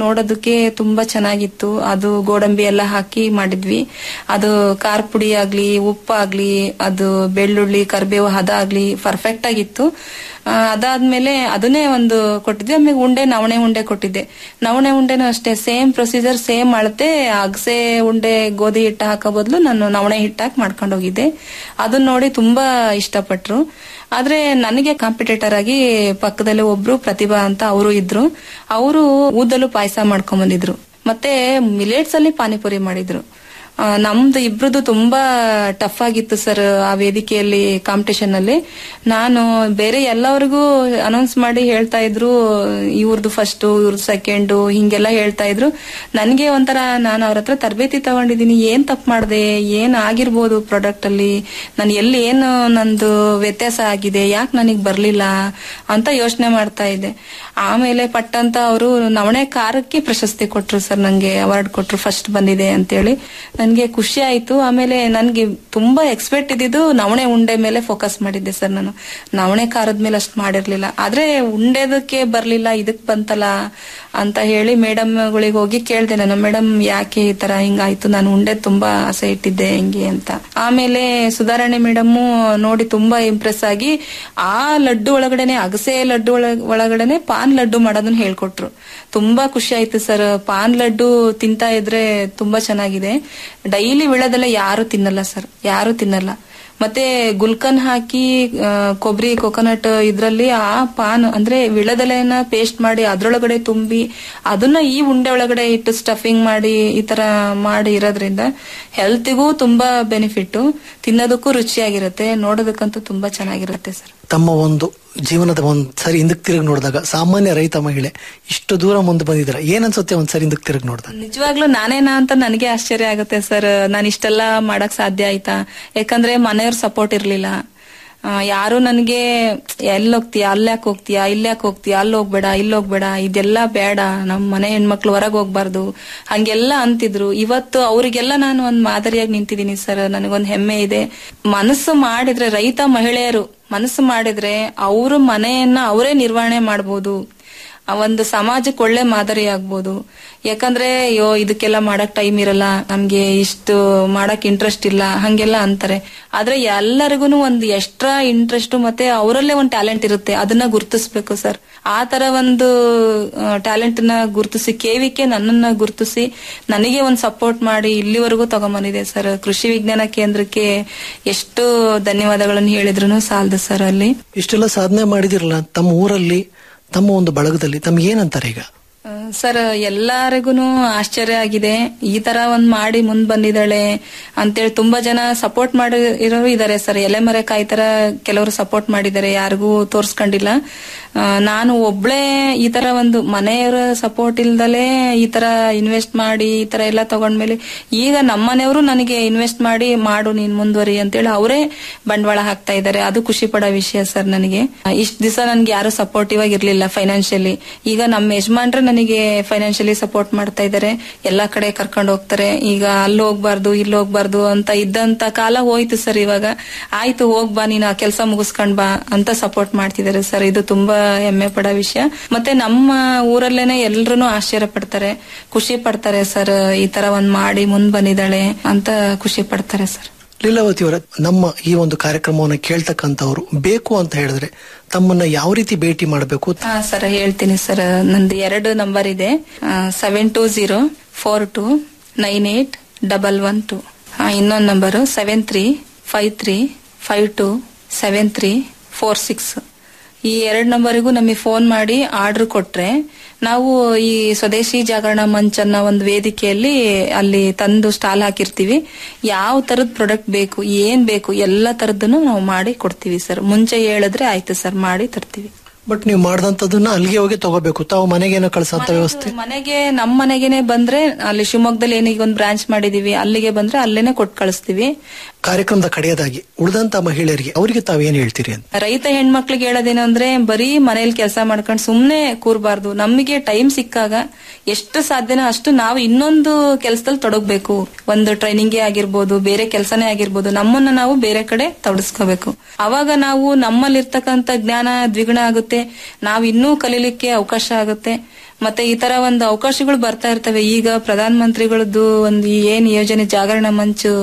ಮಾಡೋದಕ್ಕೆ ತುಂಬಾ ಚೆನ್ನಾಗಿತ್ತು ಅದು ಗೋಡಂಬಿ ಎಲ್ಲ ಹಾಕಿ ಮಾಡಿದ್ವಿ ಅದು ಖಾರ ಪುಡಿ ಆಗ್ಲಿ ಉಪ್ಪಾಗ್ಲಿ ಅದು ಬೆಳ್ಳುಳ್ಳಿ ಕರಿಬೇವು ಹದ ಆಗ್ಲಿ ಪರ್ಫೆಕ್ಟ್ ಆಗಿತ್ತು ಆ, ಅದಾದ್ಮೇಲೆ ಅದನ್ನೇ ಒಂದು ಕೊಟ್ಟಿದ್ದೆ ಆಮೇಲೆ ಉಂಡೆ ನವಣೆ ಉಂಡೆ ಕೊಟ್ಟಿದ್ದೆ ನವಣೆ ಉಂಡೆನೂ ಅಷ್ಟೇ ಸೇಮ್ ಪ್ರೊಸೀಜರ್ ಸೇಮ್ ಅಳತೆ ಅಗಸೆ ಉಂಡೆ ಗೋಧಿ ಹಿಟ್ಟು ಹಾಕೋ ಬದಲು ನಾನು ನವಣೆ ಹಿಟ್ಟು ಹಾಕಿ ಮಾಡ್ಕೊಂಡು ಹೋಗಿದ್ದೆ ಅದನ್ನ ನೋಡಿ ತುಂಬಾ ಇಷ್ಟಪಟ್ರು ಆದ್ರೆ ನನಗೆ ಕಾಂಪಿಟೇಟರ್ ಆಗಿ ಪಕ್ಕದಲ್ಲಿ ಒಬ್ರು ಪ್ರತಿಭಾ ಅಂತ ಅವರು ಇದ್ರು ಅವರು ಊದಲು ಪಾಯಸ ಮಾಡ್ಕೊಂಡ್ ಬಂದಿದ್ರು ಮತ್ತೆ ಮಿಲೆಟ್ಸ್ ಅಲ್ಲಿ ಪಾನಿಪುರಿ ಮಾಡಿದ್ರು ಆ, ನಮ್ದು ಇಬ್ರದ್ದು ತುಂಬಾ ಟಫ್ ಆಗಿತ್ತು ಸರ್ ಆ ವೇದಿಕೆಯಲ್ಲಿ ಕಾಂಪಿಟೇಷನ್ ಅಲ್ಲಿ ನಾನು ಬೇರೆ ಎಲ್ಲರಿಗೂ ಅನೌನ್ಸ್ ಮಾಡಿ ಹೇಳ್ತಾ ಇದ್ರು ಇವ್ರದ್ದು ಫಸ್ಟ್ ಇವ್ರದ್ದು ಸೆಕೆಂಡ್ ಹಿಂಗೆಲ್ಲ ಹೇಳ್ತಾ ಇದ್ರು ನನ್ಗೆ ಒಂಥರ ನಾನು ಅವ್ರ ಹತ್ರ ತರಬೇತಿ ತಗೊಂಡಿದ್ದೀನಿ ಏನ್ ತಪ್ಪು ಮಾಡಿದೆ ಏನ್ ಆಗಿರ್ಬೋದು ಪ್ರಾಡಕ್ಟ್ ಅಲ್ಲಿ ನಾನು ಎಲ್ಲಿ ಏನು ನಂದು ವ್ಯತ್ಯಾಸ ಆಗಿದೆ ಯಾಕೆ ನನಗ್ ಬರ್ಲಿಲ್ಲ ಅಂತ ಯೋಚನೆ ಮಾಡ್ತಾ ಇದ್ದೆ ಆಮೇಲೆ ಪಟ್ಟಂತ ಅವರು ನವಣೆ ಖಾರಕ್ಕೆ ಪ್ರಶಸ್ತಿ ಕೊಟ್ರು ಸರ್ ನಂಗೆ ಅವಾರ್ಡ್ ಕೊಟ್ರು ಫಸ್ಟ್ ಬಂದಿದೆ ಅಂತೇಳಿ ನನ್ಗೆ ಖುಷಿ ಆಯ್ತು ಆಮೇಲೆ ನನ್ಗೆ ತುಂಬಾ ಎಕ್ಸ್ಪೆಕ್ಟ್ ಇದ್ದಿದ್ದು ನವಣೆ ಉಂಡೆ ಮೇಲೆ ಫೋಕಸ್ ಮಾಡಿದ್ದೆ ಸರ್ ನಾನು ನವಣೆ ಖಾರದ ಮೇಲೆ ಅಷ್ಟು ಮಾಡಿರ್ಲಿಲ್ಲ ಆದ್ರೆ ಉಂಡೆದಕ್ಕೆ ಬರ್ಲಿಲ್ಲ ಇದಕ್ ಬಂತಲ್ಲ ಅಂತ ಹೇಳಿ ಮೇಡಮ್ ಗಳಿಗೆ ಹೋಗಿ ಕೇಳ್ದೆ ನಾನು ಮೇಡಮ್ ಯಾಕೆ ಈ ತರ ಹಿಂಗಾಯ್ತು ನಾನು ಉಂಡೆ ತುಂಬಾ ಆಸೆ ಇಟ್ಟಿದ್ದೆ ಹಿಂಗೆ ಅಂತ ಆಮೇಲೆ ಸುಧಾರಣೆ ಮೇಡಮ್ ನೋಡಿ ತುಂಬಾ ಇಂಪ್ರೆಸ್ ಆಗಿ ಆ ಲಡ್ಡು ಒಳಗಡೆನೆ ಅಗಸೆ ಲಡ್ಡು ಒಳಗ್- ಒಳಗಡೆನೆ ಪಾನ್ ಲಡ್ಡು ಮಾಡೋದನ್ನ ಹೇಳ್ಕೊಟ್ರು ತುಂಬಾ ಖುಷಿ ಆಯ್ತು ಸರ್ ಪಾನ್ ಲಡ್ಡು ತಿಂತಾ ಇದ್ರೆ ತುಂಬಾ ಚೆನ್ನಾಗಿದೆ ಡೈಲಿ ವಿಳದೆಲ್ಲ ಯಾರು ತಿನ್ನಲ್ಲ ಸರ್ ಯಾರು ತಿನ್ನಲ್ಲ ಮತ್ತೆ ಗುಲ್ಕನ್ ಹಾಕಿ ಆ, ಕೊಬ್ಬರಿ ಕೊಕೊನಟ್ ಇದ್ರಲ್ಲಿ ಆ ಪಾನ್ ಅಂದ್ರೆ ವಿಳದೆಲೆನ ಪೇಸ್ಟ್ ಮಾಡಿ ಅದ್ರೊಳಗಡೆ ತುಂಬಿ ಅದನ್ನ ಈ ಉಂಡೆ ಒಳಗಡೆ ಇಟ್ಟು ಸ್ಟಫಿಂಗ್ ಮಾಡಿ ಈ ತರ ಮಾಡಿ ಇರೋದ್ರಿಂದ ಹೆಲ್ತಿಗೂ ತುಂಬಾ ಬೆನಿಫಿಟ್ ತಿನ್ನೋದಕ್ಕೂ ರುಚಿಯಾಗಿರುತ್ತೆ ನೋಡೋದಕ್ಕಂತೂ ತುಂಬಾ ಚೆನ್ನಾಗಿರುತ್ತೆ ಸರ್ ತಮ್ಮ ಒಂದು ಜೀವನದ ಒಂದ್ ಸರಿ ಹಿಂದಕ್ಕೆ ತಿರುಗಿ ನೋಡಿದಾಗ ಸಾಮಾನ್ಯ ರೈತ ಮಹಿಳೆ ಇಷ್ಟು ದೂರ ಮುಂದೆ ಬಂದಿದ್ರ ಏನನ್ಸುತ್ತೆ ಒಂದ್ ಸರಿ ಹಿಂದಕ್ಕೆ ತಿರುಗಿ ನೋಡಿದಾಗ ನಿಜವಾಗ್ಲೂ ನಾನೇನಾ ಅಂತ ನನಗೆ ಆಶ್ಚರ್ಯ ಆಗುತ್ತೆ ಸರ್ ನಾನು ಇಷ್ಟೆಲ್ಲ ಮಾಡಕ್ ಸಾಧ್ಯ ಆಯ್ತಾ ಯಾಕಂದ್ರೆ ಮನೆಯವ್ರ ಸಪೋರ್ಟ್ ಇರ್ಲಿಲ್ಲ ಆ, ಯಾರು ನನಗೆ ಎಲ್ಲಿ ಹೋಗ್ತೀಯಾ ಅಲ್ಯಾಕ್ ಹೋಗ್ತೀಯಾ ಇಲ್ಯಾಕ್ ಹೋಗ್ತೀಯಾ ಅಲ್ಲಿ ಹೋಗ್ಬೇಡ ಇಲ್ಲಿ ಹೋಗ್ಬೇಡ ಇದೆಲ್ಲ ಬೇಡ ನಮ್ ಮನೆ ಹೆಣ್ಮಕ್ಳು ಹೊರಗೆ ಹೋಗ್ಬಾರ್ದು ಹಂಗೆಲ್ಲ ಅಂತಿದ್ರು ಇವತ್ತು ಅವರಿಗೆಲ್ಲ ನಾನು ಒಂದ್ ಮಾದರಿಯಾಗಿ ನಿಂತಿದ್ದೀನಿ ಸರ್ ನನಗೊಂದ್ ಹೆಮ್ಮೆ ಇದೆ ಮನಸ್ಸು ಮಾಡಿದ್ರೆ ರೈತ ಮಹಿಳೆಯರು ಮನಸ್ಸು ಮಾಡಿದ್ರೆ ಅವರು ಮನೆಯನ್ನ ಅವರೇ ನಿರ್ವಹಣೆ ಮಾಡ್ಬೋದು ಆ ಒಂದು ಸಮಾಜಕ್ಕೆ ಒಳ್ಳೆ ಮಾದರಿ ಆಗ್ಬೋದು ಯಾಕಂದ್ರೆ ಅಯ್ಯೋ ಇದಕ್ಕೆಲ್ಲ ಮಾಡಕ್ ಟೈಮ್ ಇರಲ್ಲ ನಮ್ಗೆ ಇಷ್ಟು ಮಾಡಕ್ ಇಂಟ್ರೆಸ್ಟ್ ಇಲ್ಲ ಹಂಗೆಲ್ಲ ಅಂತಾರೆ ಆದ್ರೆ ಎಲ್ಲರಿಗೂ ಒಂದು ಎಕ್ಸ್ಟ್ರಾ ಇಂಟ್ರೆಸ್ಟ್ ಮತ್ತೆ ಅವರಲ್ಲೇ ಒಂದು ಟ್ಯಾಲೆಂಟ್ ಇರುತ್ತೆ ಅದನ್ನ ಗುರುತಿಸ್ಬೇಕು ಸರ್ ಆ ತರ ಒಂದು ಟ್ಯಾಲೆಂಟ್ ನ ಗುರುತಿಸಿ ಕೇವಿಕೆ ನನ್ನನ್ನ ಗುರುತಿಸಿ ನನಗೆ ಒಂದು ಸಪೋರ್ಟ್ ಮಾಡಿ ಇಲ್ಲಿವರೆಗೂ ತಗೊಂಬಂದಿದೆ ಸರ್ ಕೃಷಿ ವಿಜ್ಞಾನ ಕೇಂದ್ರಕ್ಕೆ ಎಷ್ಟು ಧನ್ಯವಾದಗಳನ್ನು ಹೇಳಿದ್ರು ಸಾಲದು ಸರ್ ಅಲ್ಲಿ ಇಷ್ಟೆಲ್ಲ ಸಾಧನೆ ಮಾಡಿದಿರಲ್ಲ ತಮ್ಮ ಊರಲ್ಲಿ ತಮ್ಮ ಒಂದು ಬಳಗದಲ್ಲಿ ತಮ್ಗೆ ಏನಂತಾರೆ ಈಗ ಆ, ಸರ್ ಎಲ್ಲರಿಗೂ ಆಶ್ಚರ್ಯ ಆಗಿದೆ ಈ ತರ ಒಂದ್ ಮಾಡಿ ಮುಂದ್ ಬಂದಿದ್ದಾಳೆ ಅಂತೇಳಿ ತುಂಬಾ ಜನ ಸಪೋರ್ಟ್ ಮಾಡಿ ಇರೋರು ಇದಾರೆ ಸರ್ ಎಲೆಮರೆಕಾಯಿ ತರ ಕೆಲವರು ಸಪೋರ್ಟ್ ಮಾಡಿದ್ದಾರೆ ಯಾರಿಗೂ ತೋರ್ಸ್ಕೊಂಡಿಲ್ಲ ಆ, ನಾನು ಒಬ್ಳೆ ಈ ತರ ಒಂದು ಮನೆಯವರ ಸಪೋರ್ಟ್ ಇಲ್ದಲೆ ಈ ತರ ಇನ್ವೆಸ್ಟ್ ಮಾಡಿ ಈ ತರ ಎಲ್ಲ ತಗೊಂಡ್ಮೇಲೆ ಈಗ ನಮ್ಮನೆಯವರು ನನಗೆ ಇನ್ವೆಸ್ಟ್ ಮಾಡಿ ಮಾಡು ನೀನ್ ಮುಂದುವರಿ ಅಂತೇಳಿ ಅವರೇ ಬಂಡವಾಳ ಹಾಕ್ತಾ ಇದ್ದಾರೆ ಅದು ಖುಷಿ ಪಡೋ ವಿಷಯ ಸರ್ ನನಗೆ ಇಷ್ಟ ದಿವಸ ನನ್ಗೆ ಯಾರು ಸಪೋರ್ಟಿವ್ ಆಗಿ ಇರ್ಲಿಲ್ಲ ಫೈನಾನ್ಷಿಯಲಿ ಈಗ ನಮ್ಮ ಯಜಮಾನ್ರೆ ನನಗೆ ಫೈನಾನ್ಷಿಯಲಿ ಸಪೋರ್ಟ್ ಮಾಡ್ತಾ ಇದ್ದಾರೆ ಎಲ್ಲಾ ಕಡೆ ಕರ್ಕೊಂಡು ಹೋಗ್ತಾರೆ ಈಗ ಅಲ್ಲಿ ಹೋಗ್ಬಾರ್ದು ಇಲ್ಲಿ ಹೋಗ್ಬಾರ್ದು ಅಂತ ಇದ್ದಂತ ಕಾಲ ಹೋಯ್ತು ಸರ್ ಇವಾಗ ಆಯ್ತು ಹೋಗ್ಬಾ ನೀನು ಆ ಕೆಲಸ ಮುಗಿಸ್ಕೊಂಡ್ ಬಾ ಅಂತ ಸಪೋರ್ಟ್ ಮಾಡ್ತಿದ್ದಾರೆ ಸರ್ ಇದು ತುಂಬಾ ಹೆಮ್ಮೆ ಪಡೋ ವಿಷಯ ಮತ್ತೆ ನಮ್ಮ ಊರಲ್ಲೇನೆ ಎಲ್ರು ಆಶ್ಚರ್ಯ ಪಡ್ತಾರೆ ಖುಷಿ ಪಡ್ತಾರೆ ಸರ್ ಈ ತರ ಒಂದ್ ಮಾಡಿ ಮುಂದ್ ಬಂದಿದ್ದಾಳೆ ಅಂತ ಖುಷಿ ಪಡ್ತಾರೆ ಸರ್ ಲೀಲಾವತಿ ಅವರ ನಮ್ಮ ಈ ಒಂದು ಕಾರ್ಯಕ್ರಮವನ್ನು ಕೇಳ್ತಕ್ಕಂಥವ್ರು ಬೇಕು ಅಂತ ಹೇಳಿದ್ರೆ ತಮ್ಮನ್ನ ಯಾವ ರೀತಿ ಭೇಟಿ ಮಾಡಬೇಕು ಹಾ ಸರ್ ಹೇಳ್ತೀನಿ ಸರ್ ನಂದು ಎರಡು ನಂಬರ್ ಇದೆ seven two zero four two nine eight double one two ಇನ್ನೊಂದು number seven three five three five two seven three four six ಈ ಎರಡು ನಂಬರಿಗೂ ನಮಗೆ ಫೋನ್ ಮಾಡಿ ಆರ್ಡರ್ ಕೊಟ್ರೆ ನಾವು ಈ ಸ್ವದೇಶಿ ಜಾಗರಣ ಮಂಚ್ ಅನ್ನೋ ಒಂದು ವೇದಿಕೆಯಲ್ಲಿ ಅಲ್ಲಿ ತಂದು ಸ್ಟಾಲ್ ಹಾಕಿರ್ತೀವಿ ಯಾವ ತರದ ಪ್ರಾಡಕ್ಟ್ ಬೇಕು ಏನ್ ಬೇಕು ಎಲ್ಲ ತರದನ್ನು ನಾವು ಮಾಡಿ ಕೊಡ್ತೀವಿ ಸರ್ ಮುಂಚೆ ಹೇಳಿದ್ರೆ ಆಯ್ತು ಸರ್ ಮಾಡಿ ತರ್ತೀವಿ ಬಟ್ ನೀವು ಮಾಡ್ದಂತದನ್ನ ಅಲ್ಲಿಗೆ ಹೋಗಿ ತಗೋಬೇಕು ತಾವು ಮನೆಗೇನೋ ಕಳ್ಸಂತ ವ್ಯವಸ್ಥೆ ಮನೆಗೆ ನಮ್ಮ ಮನೆಗೇನೆ ಬಂದ್ರೆ ಅಲ್ಲಿ ಶಿವಮೊಗ್ಗದಲ್ಲಿ ಏನೀಗ ಒಂದು ಬ್ರಾಂಚ್ ಮಾಡಿದೀವಿ ಅಲ್ಲಿಗೆ ಬಂದ್ರೆ ಅಲ್ಲೇನೆ ಕೊಟ್ಟು ಕಳಿಸ್ತೀವಿ ಕಾರ್ಯಕ್ರಮದ ಕಡೆಯದಾಗಿ ಉಳಿದಂತ ಮಹಿಳೆಯರಿಗೆ ಅವರಿಗೆ ತಾವೇನ್ ಹೇಳ್ತೀರಿ ಅಂತ ರೈತ ಹೆಣ್ಮಕ್ಳಿಗೆ ಹೇಳೋದೇನು ಅಂದ್ರೆ ಬರೀ ಮನೇಲಿ ಕೆಲಸ ಮಾಡ್ಕೊಂಡು ಸುಮ್ನೆ ಕೂರ್ಬಾರ್ದು ನಮಗೆ ಟೈಮ್ ಸಿಕ್ಕಾಗ ಎಷ್ಟು ಸಾಧ್ಯನೋ ಅಷ್ಟು ನಾವು ಇನ್ನೊಂದು ಕೆಲಸದಲ್ಲಿ ತೊಡಗಬೇಕು ಒಂದು ಟ್ರೈನಿಂಗೇ ಆಗಿರ್ಬೋದು ಬೇರೆ ಕೆಲಸನೇ ಆಗಿರ್ಬೋದು ನಮ್ಮನ್ನ ನಾವು ಬೇರೆ ಕಡೆ ತೊಡಸ್ಕೋಬೇಕು ಅವಾಗ ನಾವು ನಮ್ಮಲ್ಲಿರ್ತಕ್ಕಂಥ ಜ್ಞಾನ ದ್ವಿಗುಣ ಆಗುತ್ತೆ ನಾವು ಇನ್ನೂ ಕಲೀಲಿಕ್ಕೆ ಅವಕಾಶ ಆಗುತ್ತೆ ಮತ್ತೆ ಈ ತರ ಒಂದು ಅವಕಾಶಗಳು ಬರ್ತಾ ಇರ್ತವೆ ಈಗ ಪ್ರಧಾನ ಮಂತ್ರಿಗಳದ್ದು ಒಂದು ಈ ಏನ್ ಯೋಜನೆ ಜಾಗರಣ ಮಂಚು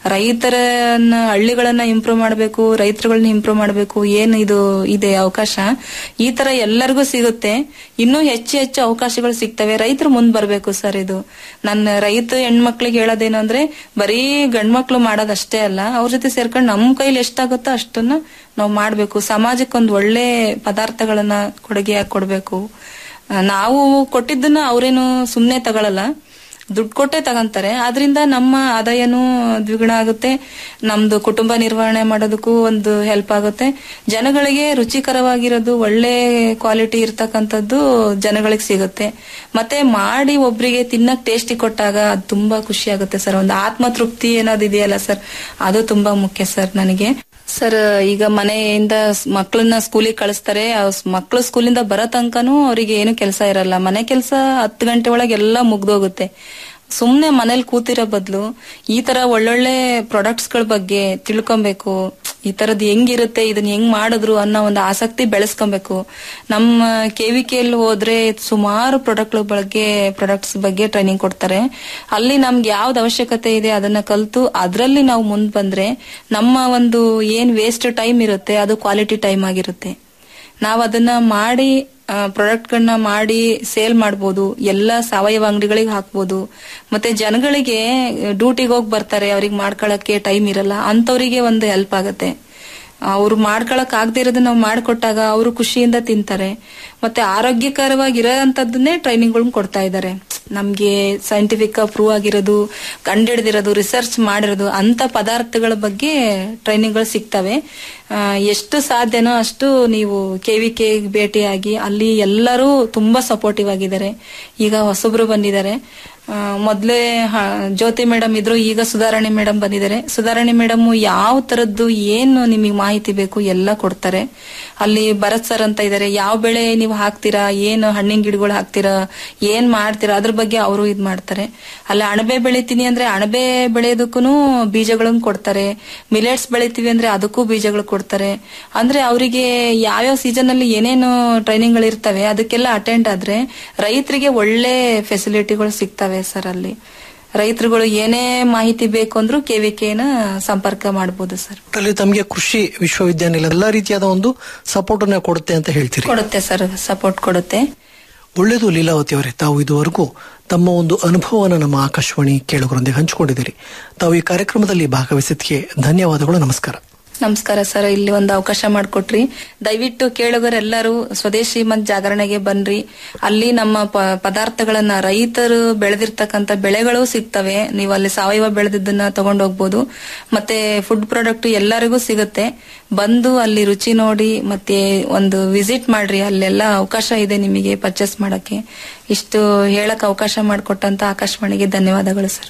ರೈತರನ್ನ ಹಳ್ಳಿಗಳನ್ನ ಇಂಪ್ರೂವ್ ಮಾಡಬೇಕು ರೈತರುಗಳನ್ನ ಇಂಪ್ರೂವ್ ಮಾಡಬೇಕು ಏನ್ ಇದು ಇದೆ ಅವಕಾಶ ಈ ತರ ಎಲ್ಲರಿಗೂ ಸಿಗುತ್ತೆ ಇನ್ನೂ ಹೆಚ್ಚು ಹೆಚ್ಚು ಅವಕಾಶಗಳು ಸಿಗ್ತವೆ ರೈತರು ಮುಂದ್ ಬರ್ಬೇಕು ಸರ್ ಇದು ನನ್ನ ರೈತ ಹೆಣ್ಮಕ್ಳಿಗೆ ಹೇಳೋದೇನು ಅಂದ್ರೆ ಬರೀ ಗಂಡ್ಮಕ್ಳು ಮಾಡೋದಷ್ಟೇ ಅಲ್ಲ ಅವ್ರ ಜೊತೆ ಸೇರ್ಕೊಂಡು ನಮ್ ಕೈಲಿ ಎಷ್ಟಾಗುತ್ತೋ ಅಷ್ಟನ್ನ ನಾವು ಮಾಡ್ಬೇಕು ಸಮಾಜಕ್ಕೆ ಒಂದು ಒಳ್ಳೆ ಪದಾರ್ಥಗಳನ್ನ ಕೊಡುಗೆಯಾಗಿ ಕೊಡ್ಬೇಕು ಆ, ನಾವು ಕೊಟ್ಟಿದ್ದನ್ನ ಅವ್ರೇನು ಸುಮ್ನೆ ತಗೊಳಲ್ಲ ದುಡ್ಡು ಕೊಟ್ಟೆ ತಗೊಂತಾರೆ ಆದ್ರಿಂದ ನಮ್ಮ ಆದಾಯನೂ ದ್ವಿಗುಣ ಆಗುತ್ತೆ ನಮ್ದು ಕುಟುಂಬ ನಿರ್ವಹಣೆ ಮಾಡೋದಕ್ಕೂ ಒಂದು ಹೆಲ್ಪ್ ಆಗುತ್ತೆ ಜನಗಳಿಗೆ ರುಚಿಕರವಾಗಿರೋದು ಒಳ್ಳೆ ಕ್ವಾಲಿಟಿ ಇರ್ತಕ್ಕಂಥದ್ದು ಜನಗಳಿಗೆ ಸಿಗುತ್ತೆ ಮತ್ತೆ ಮಾಡಿ ಒಬ್ರಿಗೆ ತಿನ್ನಕ್ ಟೇಸ್ಟಿ ಕೊಟ್ಟಾಗ ಅದು ತುಂಬಾ ಖುಷಿ ಆಗುತ್ತೆ ಸರ್ ಒಂದು ಆತ್ಮತೃಪ್ತಿ ಅನ್ನೋದು ಇದೆಯಲ್ಲ ಸರ್ ಅದು ತುಂಬಾ ಮುಖ್ಯ ಸರ್ ನನಗೆ ಸರ್ ಈಗ ಮನೆಯಿಂದ ಸ್- ಮಕ್ಳನ್ನ ಸ್ಕೂಲಿಗೆ ಕಳಿಸ್ತಾರೆ ಆ ಸ್- ಮಕ್ಳು ಸ್ಕೂಲಿಂದ ಬರೋ ತನಕನೂ ಅವರಿಗೆ ಏನು ಕೆಲಸ ಇರಲ್ಲ ಮನೆ ಕೆಲಸ ಹತ್ತು ಗಂಟೆ ಒಳಗೆ ಎಲ್ಲ ಮುಗ್ದೋಗುತ್ತೆ ಸುಮ್ನೆ ಮನೇಲಿ ಕೂತಿರೋ ಬದಲು ಈ ತರ ಒಳ್ಳೊಳ್ಳೆ ಪ್ರಾಡಕ್ಟ್ಸ್ ಗಳ ಬಗ್ಗೆ ತಿಳ್ಕೊಬೇಕು ಈ ತರದ್ ಹೆಂಗಿರುತ್ತೆ ಇದನ್ನ ಹೆಂಗ್ ಮಾಡಿದ್ರು ಅನ್ನೋ ಒಂದು ಆಸಕ್ತಿ ಬೆಳೆಸ್ಕೊಬೇಕು ನಮ್ಮ ಕೆವಿಕೆಯಲ್ಲಿ ಹೋದ್ರೆ ಸುಮಾರು ಪ್ರಾಡಕ್ಟ್ ಬಗ್ಗೆ ಪ್ರಾಡಕ್ಟ್ಸ್ ಬಗ್ಗೆ ಟ್ರೈನಿಂಗ್ ಕೊಡ್ತಾರೆ ಅಲ್ಲಿ ನಮ್ಗೆ ಯಾವ್ದು ಅವಶ್ಯಕತೆ ಇದೆ ಅದನ್ನ ಕಲ್ತು ಅದರಲ್ಲಿ ನಾವು ಮುಂದ್ ಬಂದ್ರೆ ನಮ್ಮ ಒಂದು ಏನ್ ವೇಸ್ಟ್ ಟೈಮ್ ಇರುತ್ತೆ ಅದು ಕ್ವಾಲಿಟಿ ಟೈಮ್ ಆಗಿರುತ್ತೆ ನಾವು ಅದನ್ನ ಮಾಡಿ ಪ್ರಾಡಕ್ಟ್ ಗಳನ್ನ ಮಾಡಿ ಸೇಲ್ ಮಾಡ್ಬೋದು ಎಲ್ಲ ಸಾವಯವ ಅಂಗಡಿಗಳಿಗೆ ಹಾಕ್ಬೋದು ಮತ್ತೆ ಜನಗಳಿಗೆ ಡ್ಯೂಟಿಗೆ ಹೋಗಿ ಬರ್ತಾರೆ ಅವ್ರಿಗೆ ಮಾಡ್ಕೊಳಕ್ಕೆ ಟೈಮ್ ಇರಲ್ಲ ಅಂತವರಿಗೆ ಒಂದು ಹೆಲ್ಪ್ ಆಗುತ್ತೆ ಅವ್ರು ಮಾಡ್ಕೊಳಕ್ ಆಗದೆ ಇರೋದನ್ನ ನಾವು ಮಾಡ್ಕೊಟ್ಟಾಗ ಅವರು ಖುಷಿಯಿಂದ ತಿಂತಾರೆ ಮತ್ತೆ ಆರೋಗ್ಯಕರವಾಗಿರೋ ಅಂತದನ್ನೇ ಟ್ರೈನಿಂಗ್ ಕೊಡ್ತಾ ಇದ್ದಾರೆ ನಮ್ಗೆ ಸೈಂಟಿಫಿಕ್ ಪ್ರೂವ್ ಆಗಿರೋದು ಕಂಡಿಡ್ದಿರೋದು ರಿಸರ್ಚ್ ಮಾಡಿರೋದು ಅಂತ ಪದಾರ್ಥಗಳ ಬಗ್ಗೆ ಟ್ರೈನಿಂಗ್ಗಳು ಸಿಗ್ತವೆ ಆ, ಎಷ್ಟು ಸಾಧ್ಯನೋ ಅಷ್ಟು ನೀವು ಕೆವಿಕೆ ಭೇಟಿಯಾಗಿ ಅಲ್ಲಿ ಎಲ್ಲರೂ ತುಂಬಾ ಸಪೋರ್ಟಿವ್ ಆಗಿದ್ದಾರೆ ಈಗ ಹೊಸಬ್ರು ಬಂದಿದ್ದಾರೆ ಆ, ಮೊದ್ಲೇ ಹ, ಜ್ಯೋತಿ ಮೇಡಮ್ ಇದ್ರು ಈಗ ಸುಧಾರಣೆ ಮೇಡಮ್ ಬಂದಿದ್ದಾರೆ ಸುಧಾರಣೆ ಮೇಡಮ್ ಯಾವ ತರದ್ದು ಏನು ನಿಮಗೆ ಮಾಹಿತಿ ಬೇಕು ಎಲ್ಲ ಕೊಡ್ತಾರೆ ಅಲ್ಲಿ ಭರತ್ ಸರ್ ಅಂತ ಇದ್ದಾರೆ ಯಾವ ಬೆಳೆ ನೀವು ಹಾಕ್ತೀರಾ ಏನು ಹಣ್ಣಿನ ಗಿಡಗಳು ಹಾಕ್ತೀರಾ ಏನ್ ಮಾಡ್ತೀರಾ ಅದ್ರ ಬಗ್ಗೆ ಅವರು ಇದ್ ಮಾಡ್ತಾರೆ ಅಲ್ಲಿ ಅಣಬೆ ಬೆಳಿತೀನಿ ಅಂದ್ರೆ ಅಣಬೆ ಬೆಳೆಯೋದಕ್ಕೂ ಬೀಜಗಳನ್ನು ಕೊಡ್ತಾರೆ ಮಿಲೆಟ್ಸ್ ಬೆಳಿತೀವಿ ಅಂದ್ರೆ ಅದಕ್ಕೂ ಬೀಜಗಳು ಕೊಡ್ತಾರೆ ಅಂದ್ರೆ ಅವರಿಗೆ ಯಾವ್ಯಾವ ಸೀಸನ್ ಅಲ್ಲಿ ಏನೇನು ಟ್ರೈನಿಂಗ್ ಗಳು ಇರ್ತವೆ ಅದಕ್ಕೆಲ್ಲ ಅಟೆಂಡ್ ಆದ್ರೆ ರೈತರಿಗೆ ಒಳ್ಳೆ ಫೆಸಿಲಿಟಿಗಳು ಸಿಗ್ತವೆ ಸರ್ ಅಲ್ಲಿ ರೈತರುಗಳು ಏನೇ ಮಾಹಿತಿ ಬೇಕು ಅಂದ್ರೂ ಕೆವಿಕೆನ ಸಂಪರ್ಕ ಮಾಡಬಹುದು ಸರ್ ಅಲ್ಲಿ ತಮಗೆ ಕೃಷಿ ವಿಶ್ವವಿದ್ಯಾನಿಲಯ ಎಲ್ಲಾ ರೀತಿಯಾದ ಒಂದು ಸಪೋರ್ಟ್ ಅನ್ನ ಕೊಡುತ್ತೆ ಅಂತ ಹೇಳ್ತೀರಿ ಕೊಡುತ್ತೆ ಸರ್ ಸಪೋರ್ಟ್ ಕೊಡುತ್ತೆ ಒಳ್ಳೆಯದು ಲೀಲಾವತಿ ಅವರೇ ತಾವು ಇದುವರೆಗೂ ತಮ್ಮ ಒಂದು ಅನುಭವವನ್ನು ನಮ್ಮ ಆಕಾಶವಾಣಿ ಕೇಳುಗರೊಂದಿಗೆ ಹಂಚಿಕೊಂಡಿದ್ದೀರಿ ತಾವು ಈ ಕಾರ್ಯಕ್ರಮದಲ್ಲಿ ಭಾಗವಹಿಸಿದ್ದಕ್ಕೆ ಧನ್ಯವಾದಗಳು ನಮಸ್ಕಾರ ನಮಸ್ಕಾರ ಸರ್ ಇಲ್ಲಿ ಒಂದು ಅವಕಾಶ ಮಾಡಿಕೊಟ್ರಿ ದಯವಿಟ್ಟು ಕೇಳುಗರೆಲ್ಲರೂ ಸ್ವದೇಶಿ ಮತ್ ಜಾಗರಣೆಗೆ ಬನ್ರಿ ಅಲ್ಲಿ ನಮ್ಮ ಪ- ಪದಾರ್ಥಗಳನ್ನ ರೈತರು ಬೆಳೆದಿರ್ತಕ್ಕಂತ ಬೆಳೆಗಳು ಸಿಗ್ತವೆ ನೀವು ಅಲ್ಲಿ ಸಾವಯವ ಬೆಳೆದಿದ್ದನ್ನ ತಗೊಂಡು ಹೋಗ್ಬೋದು ಮತ್ತೆ ಫುಡ್ ಪ್ರಾಡಕ್ಟ್ ಎಲ್ಲರಿಗೂ ಸಿಗುತ್ತೆ ಬಂದು ಅಲ್ಲಿ ರುಚಿ ನೋಡಿ ಮತ್ತೆ ಒಂದು ವಿಸಿಟ್ ಮಾಡ್ರಿ ಅಲ್ಲೆಲ್ಲ ಅವಕಾಶ ಇದೆ ನಿಮಗೆ ಪರ್ಚೇಸ್ ಮಾಡಕ್ಕೆ ಇಷ್ಟು ಹೇಳಕ್ ಅವಕಾಶ ಮಾಡಿಕೊಟ್ಟಂತ ಆಕಾಶವಾಣಿಗೆ ಧನ್ಯವಾದಗಳು ಸರ್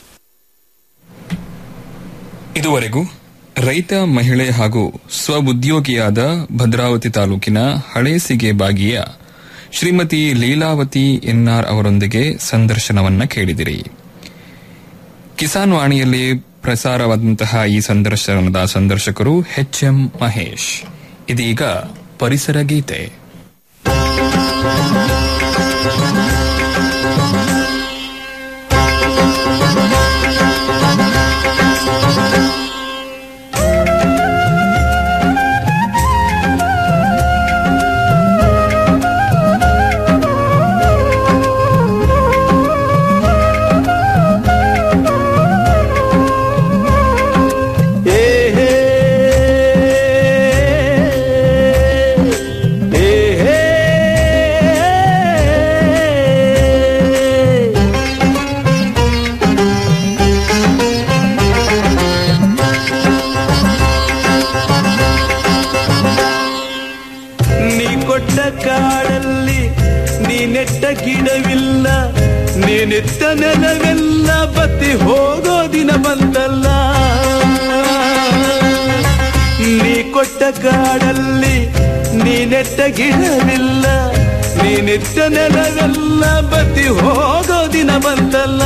ಇದುವರೆಗೂ ರೈತ ಮಹಿಳೆ ಹಾಗೂ ಸ್ವಉದ್ಯೋಗಿಯಾದ ಭದ್ರಾವತಿ ತಾಲೂಕಿನ ಹಳೇಸಿಗೆ ಬಾಗಿಯ ಶ್ರೀಮತಿ ಲೀಲಾವತಿ ಎನ್ಆರ್ ಅವರೊಂದಿಗೆ ಸಂದರ್ಶನವನ್ನ ಕೇಳಿದಿರಿ ಕಿಸಾನ್ ವಾಣಿಯಲ್ಲಿ ಪ್ರಸಾರವಾದಂತಹ ಈ ಸಂದರ್ಶನದ ಸಂದರ್ಶಕರು ಎಚ್ ಎಂ ಮಹೇಶ್ ಇದೀಗ ಪರಿಸರ ಗೀತೆ ನೀ ಕೊಟ್ಟ ಕಾಡಲ್ಲಿ ನೀ ನೆಟ್ಟ ಗಿಡವಿಲ್ಲ ನೀ ನೆತ್ತ ನೆಲವೆಲ್ಲ ಬತ್ತಿ ಹೋಗೋ ದಿನ ಬಂತಲ್ಲ ನೀ ಕೊಟ್ಟ ಕಾಡಲ್ಲಿ ನೀ ನೆಟ್ಟ ಗಿಡವಿಲ್ಲ ನೀ ನೆತ್ತ ನೆಲವೆಲ್ಲ ಬತ್ತಿ ಹೋಗೋ ದಿನ ಬಂತಲ್ಲ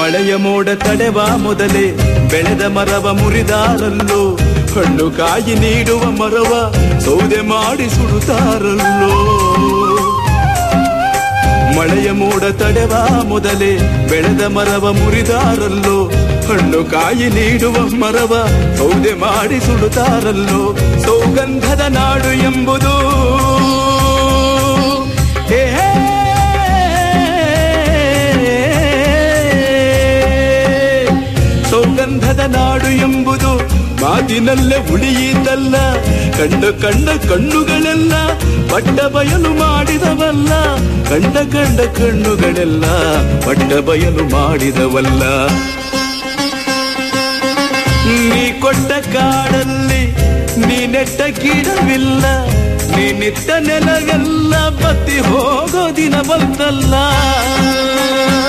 ಮಳೆಯ ಮೋಡ ತಡೆವ ಮೊದಲೇ ಬೆಳೆದ ಮರವ ಮುರಿದಾರಲ್ಲೋ ಹಣ್ಣು ಕಾಯಿ ನೀಡುವ ಮರವ ಸೌದೆ ಮಾಡಿ ಸುಡುತ್ತಾರಲ್ಲೋ ಮಳೆಯ ಮೋಡ ತಡೆವ ಮೊದಲೇ ಬೆಳೆದ ಮರವ ಮುರಿದಾರಲ್ಲೋ ಹಣ್ಣು ಕಾಯಿ ನೀಡುವ ಮರವ ಸೌದೆ ಮಾಡಿ ಸುಡುತ್ತಾರಲ್ಲೋ ಸೌಗಂಧದ ನಾಡು ಎಂಬುದು ಹೇ ಹೇ. ಸೌಗಂಧದ ನಾಡು ಎಂಬುದು ಮಾತಿನಲ್ಲೇ ಉಳಿಯಿತಲ್ಲ ಕಂಡ ಕಂಡ ಕಣ್ಣುಗಳೆಲ್ಲ ಪಟ್ಟ ಬಯಲು ಮಾಡಿದವಲ್ಲ ಕಂಡ ಕಂಡ ಕಣ್ಣುಗಳೆಲ್ಲ ಪಟ್ಟ ಬಯಲು ಮಾಡಿದವಲ್ಲ ನೀ ಕೊಟ್ಟ ಕಾಡಲ್ಲಿ ನೀ ನೆಟ್ಟ ಗಿಡವಿಲ್ಲ ನೀ ನಿತ್ತ ನೆಲವೆಲ್ಲ ಬತ್ತಿ ಹೋಗೋ ದಿನ ಬಂತಲ್ಲ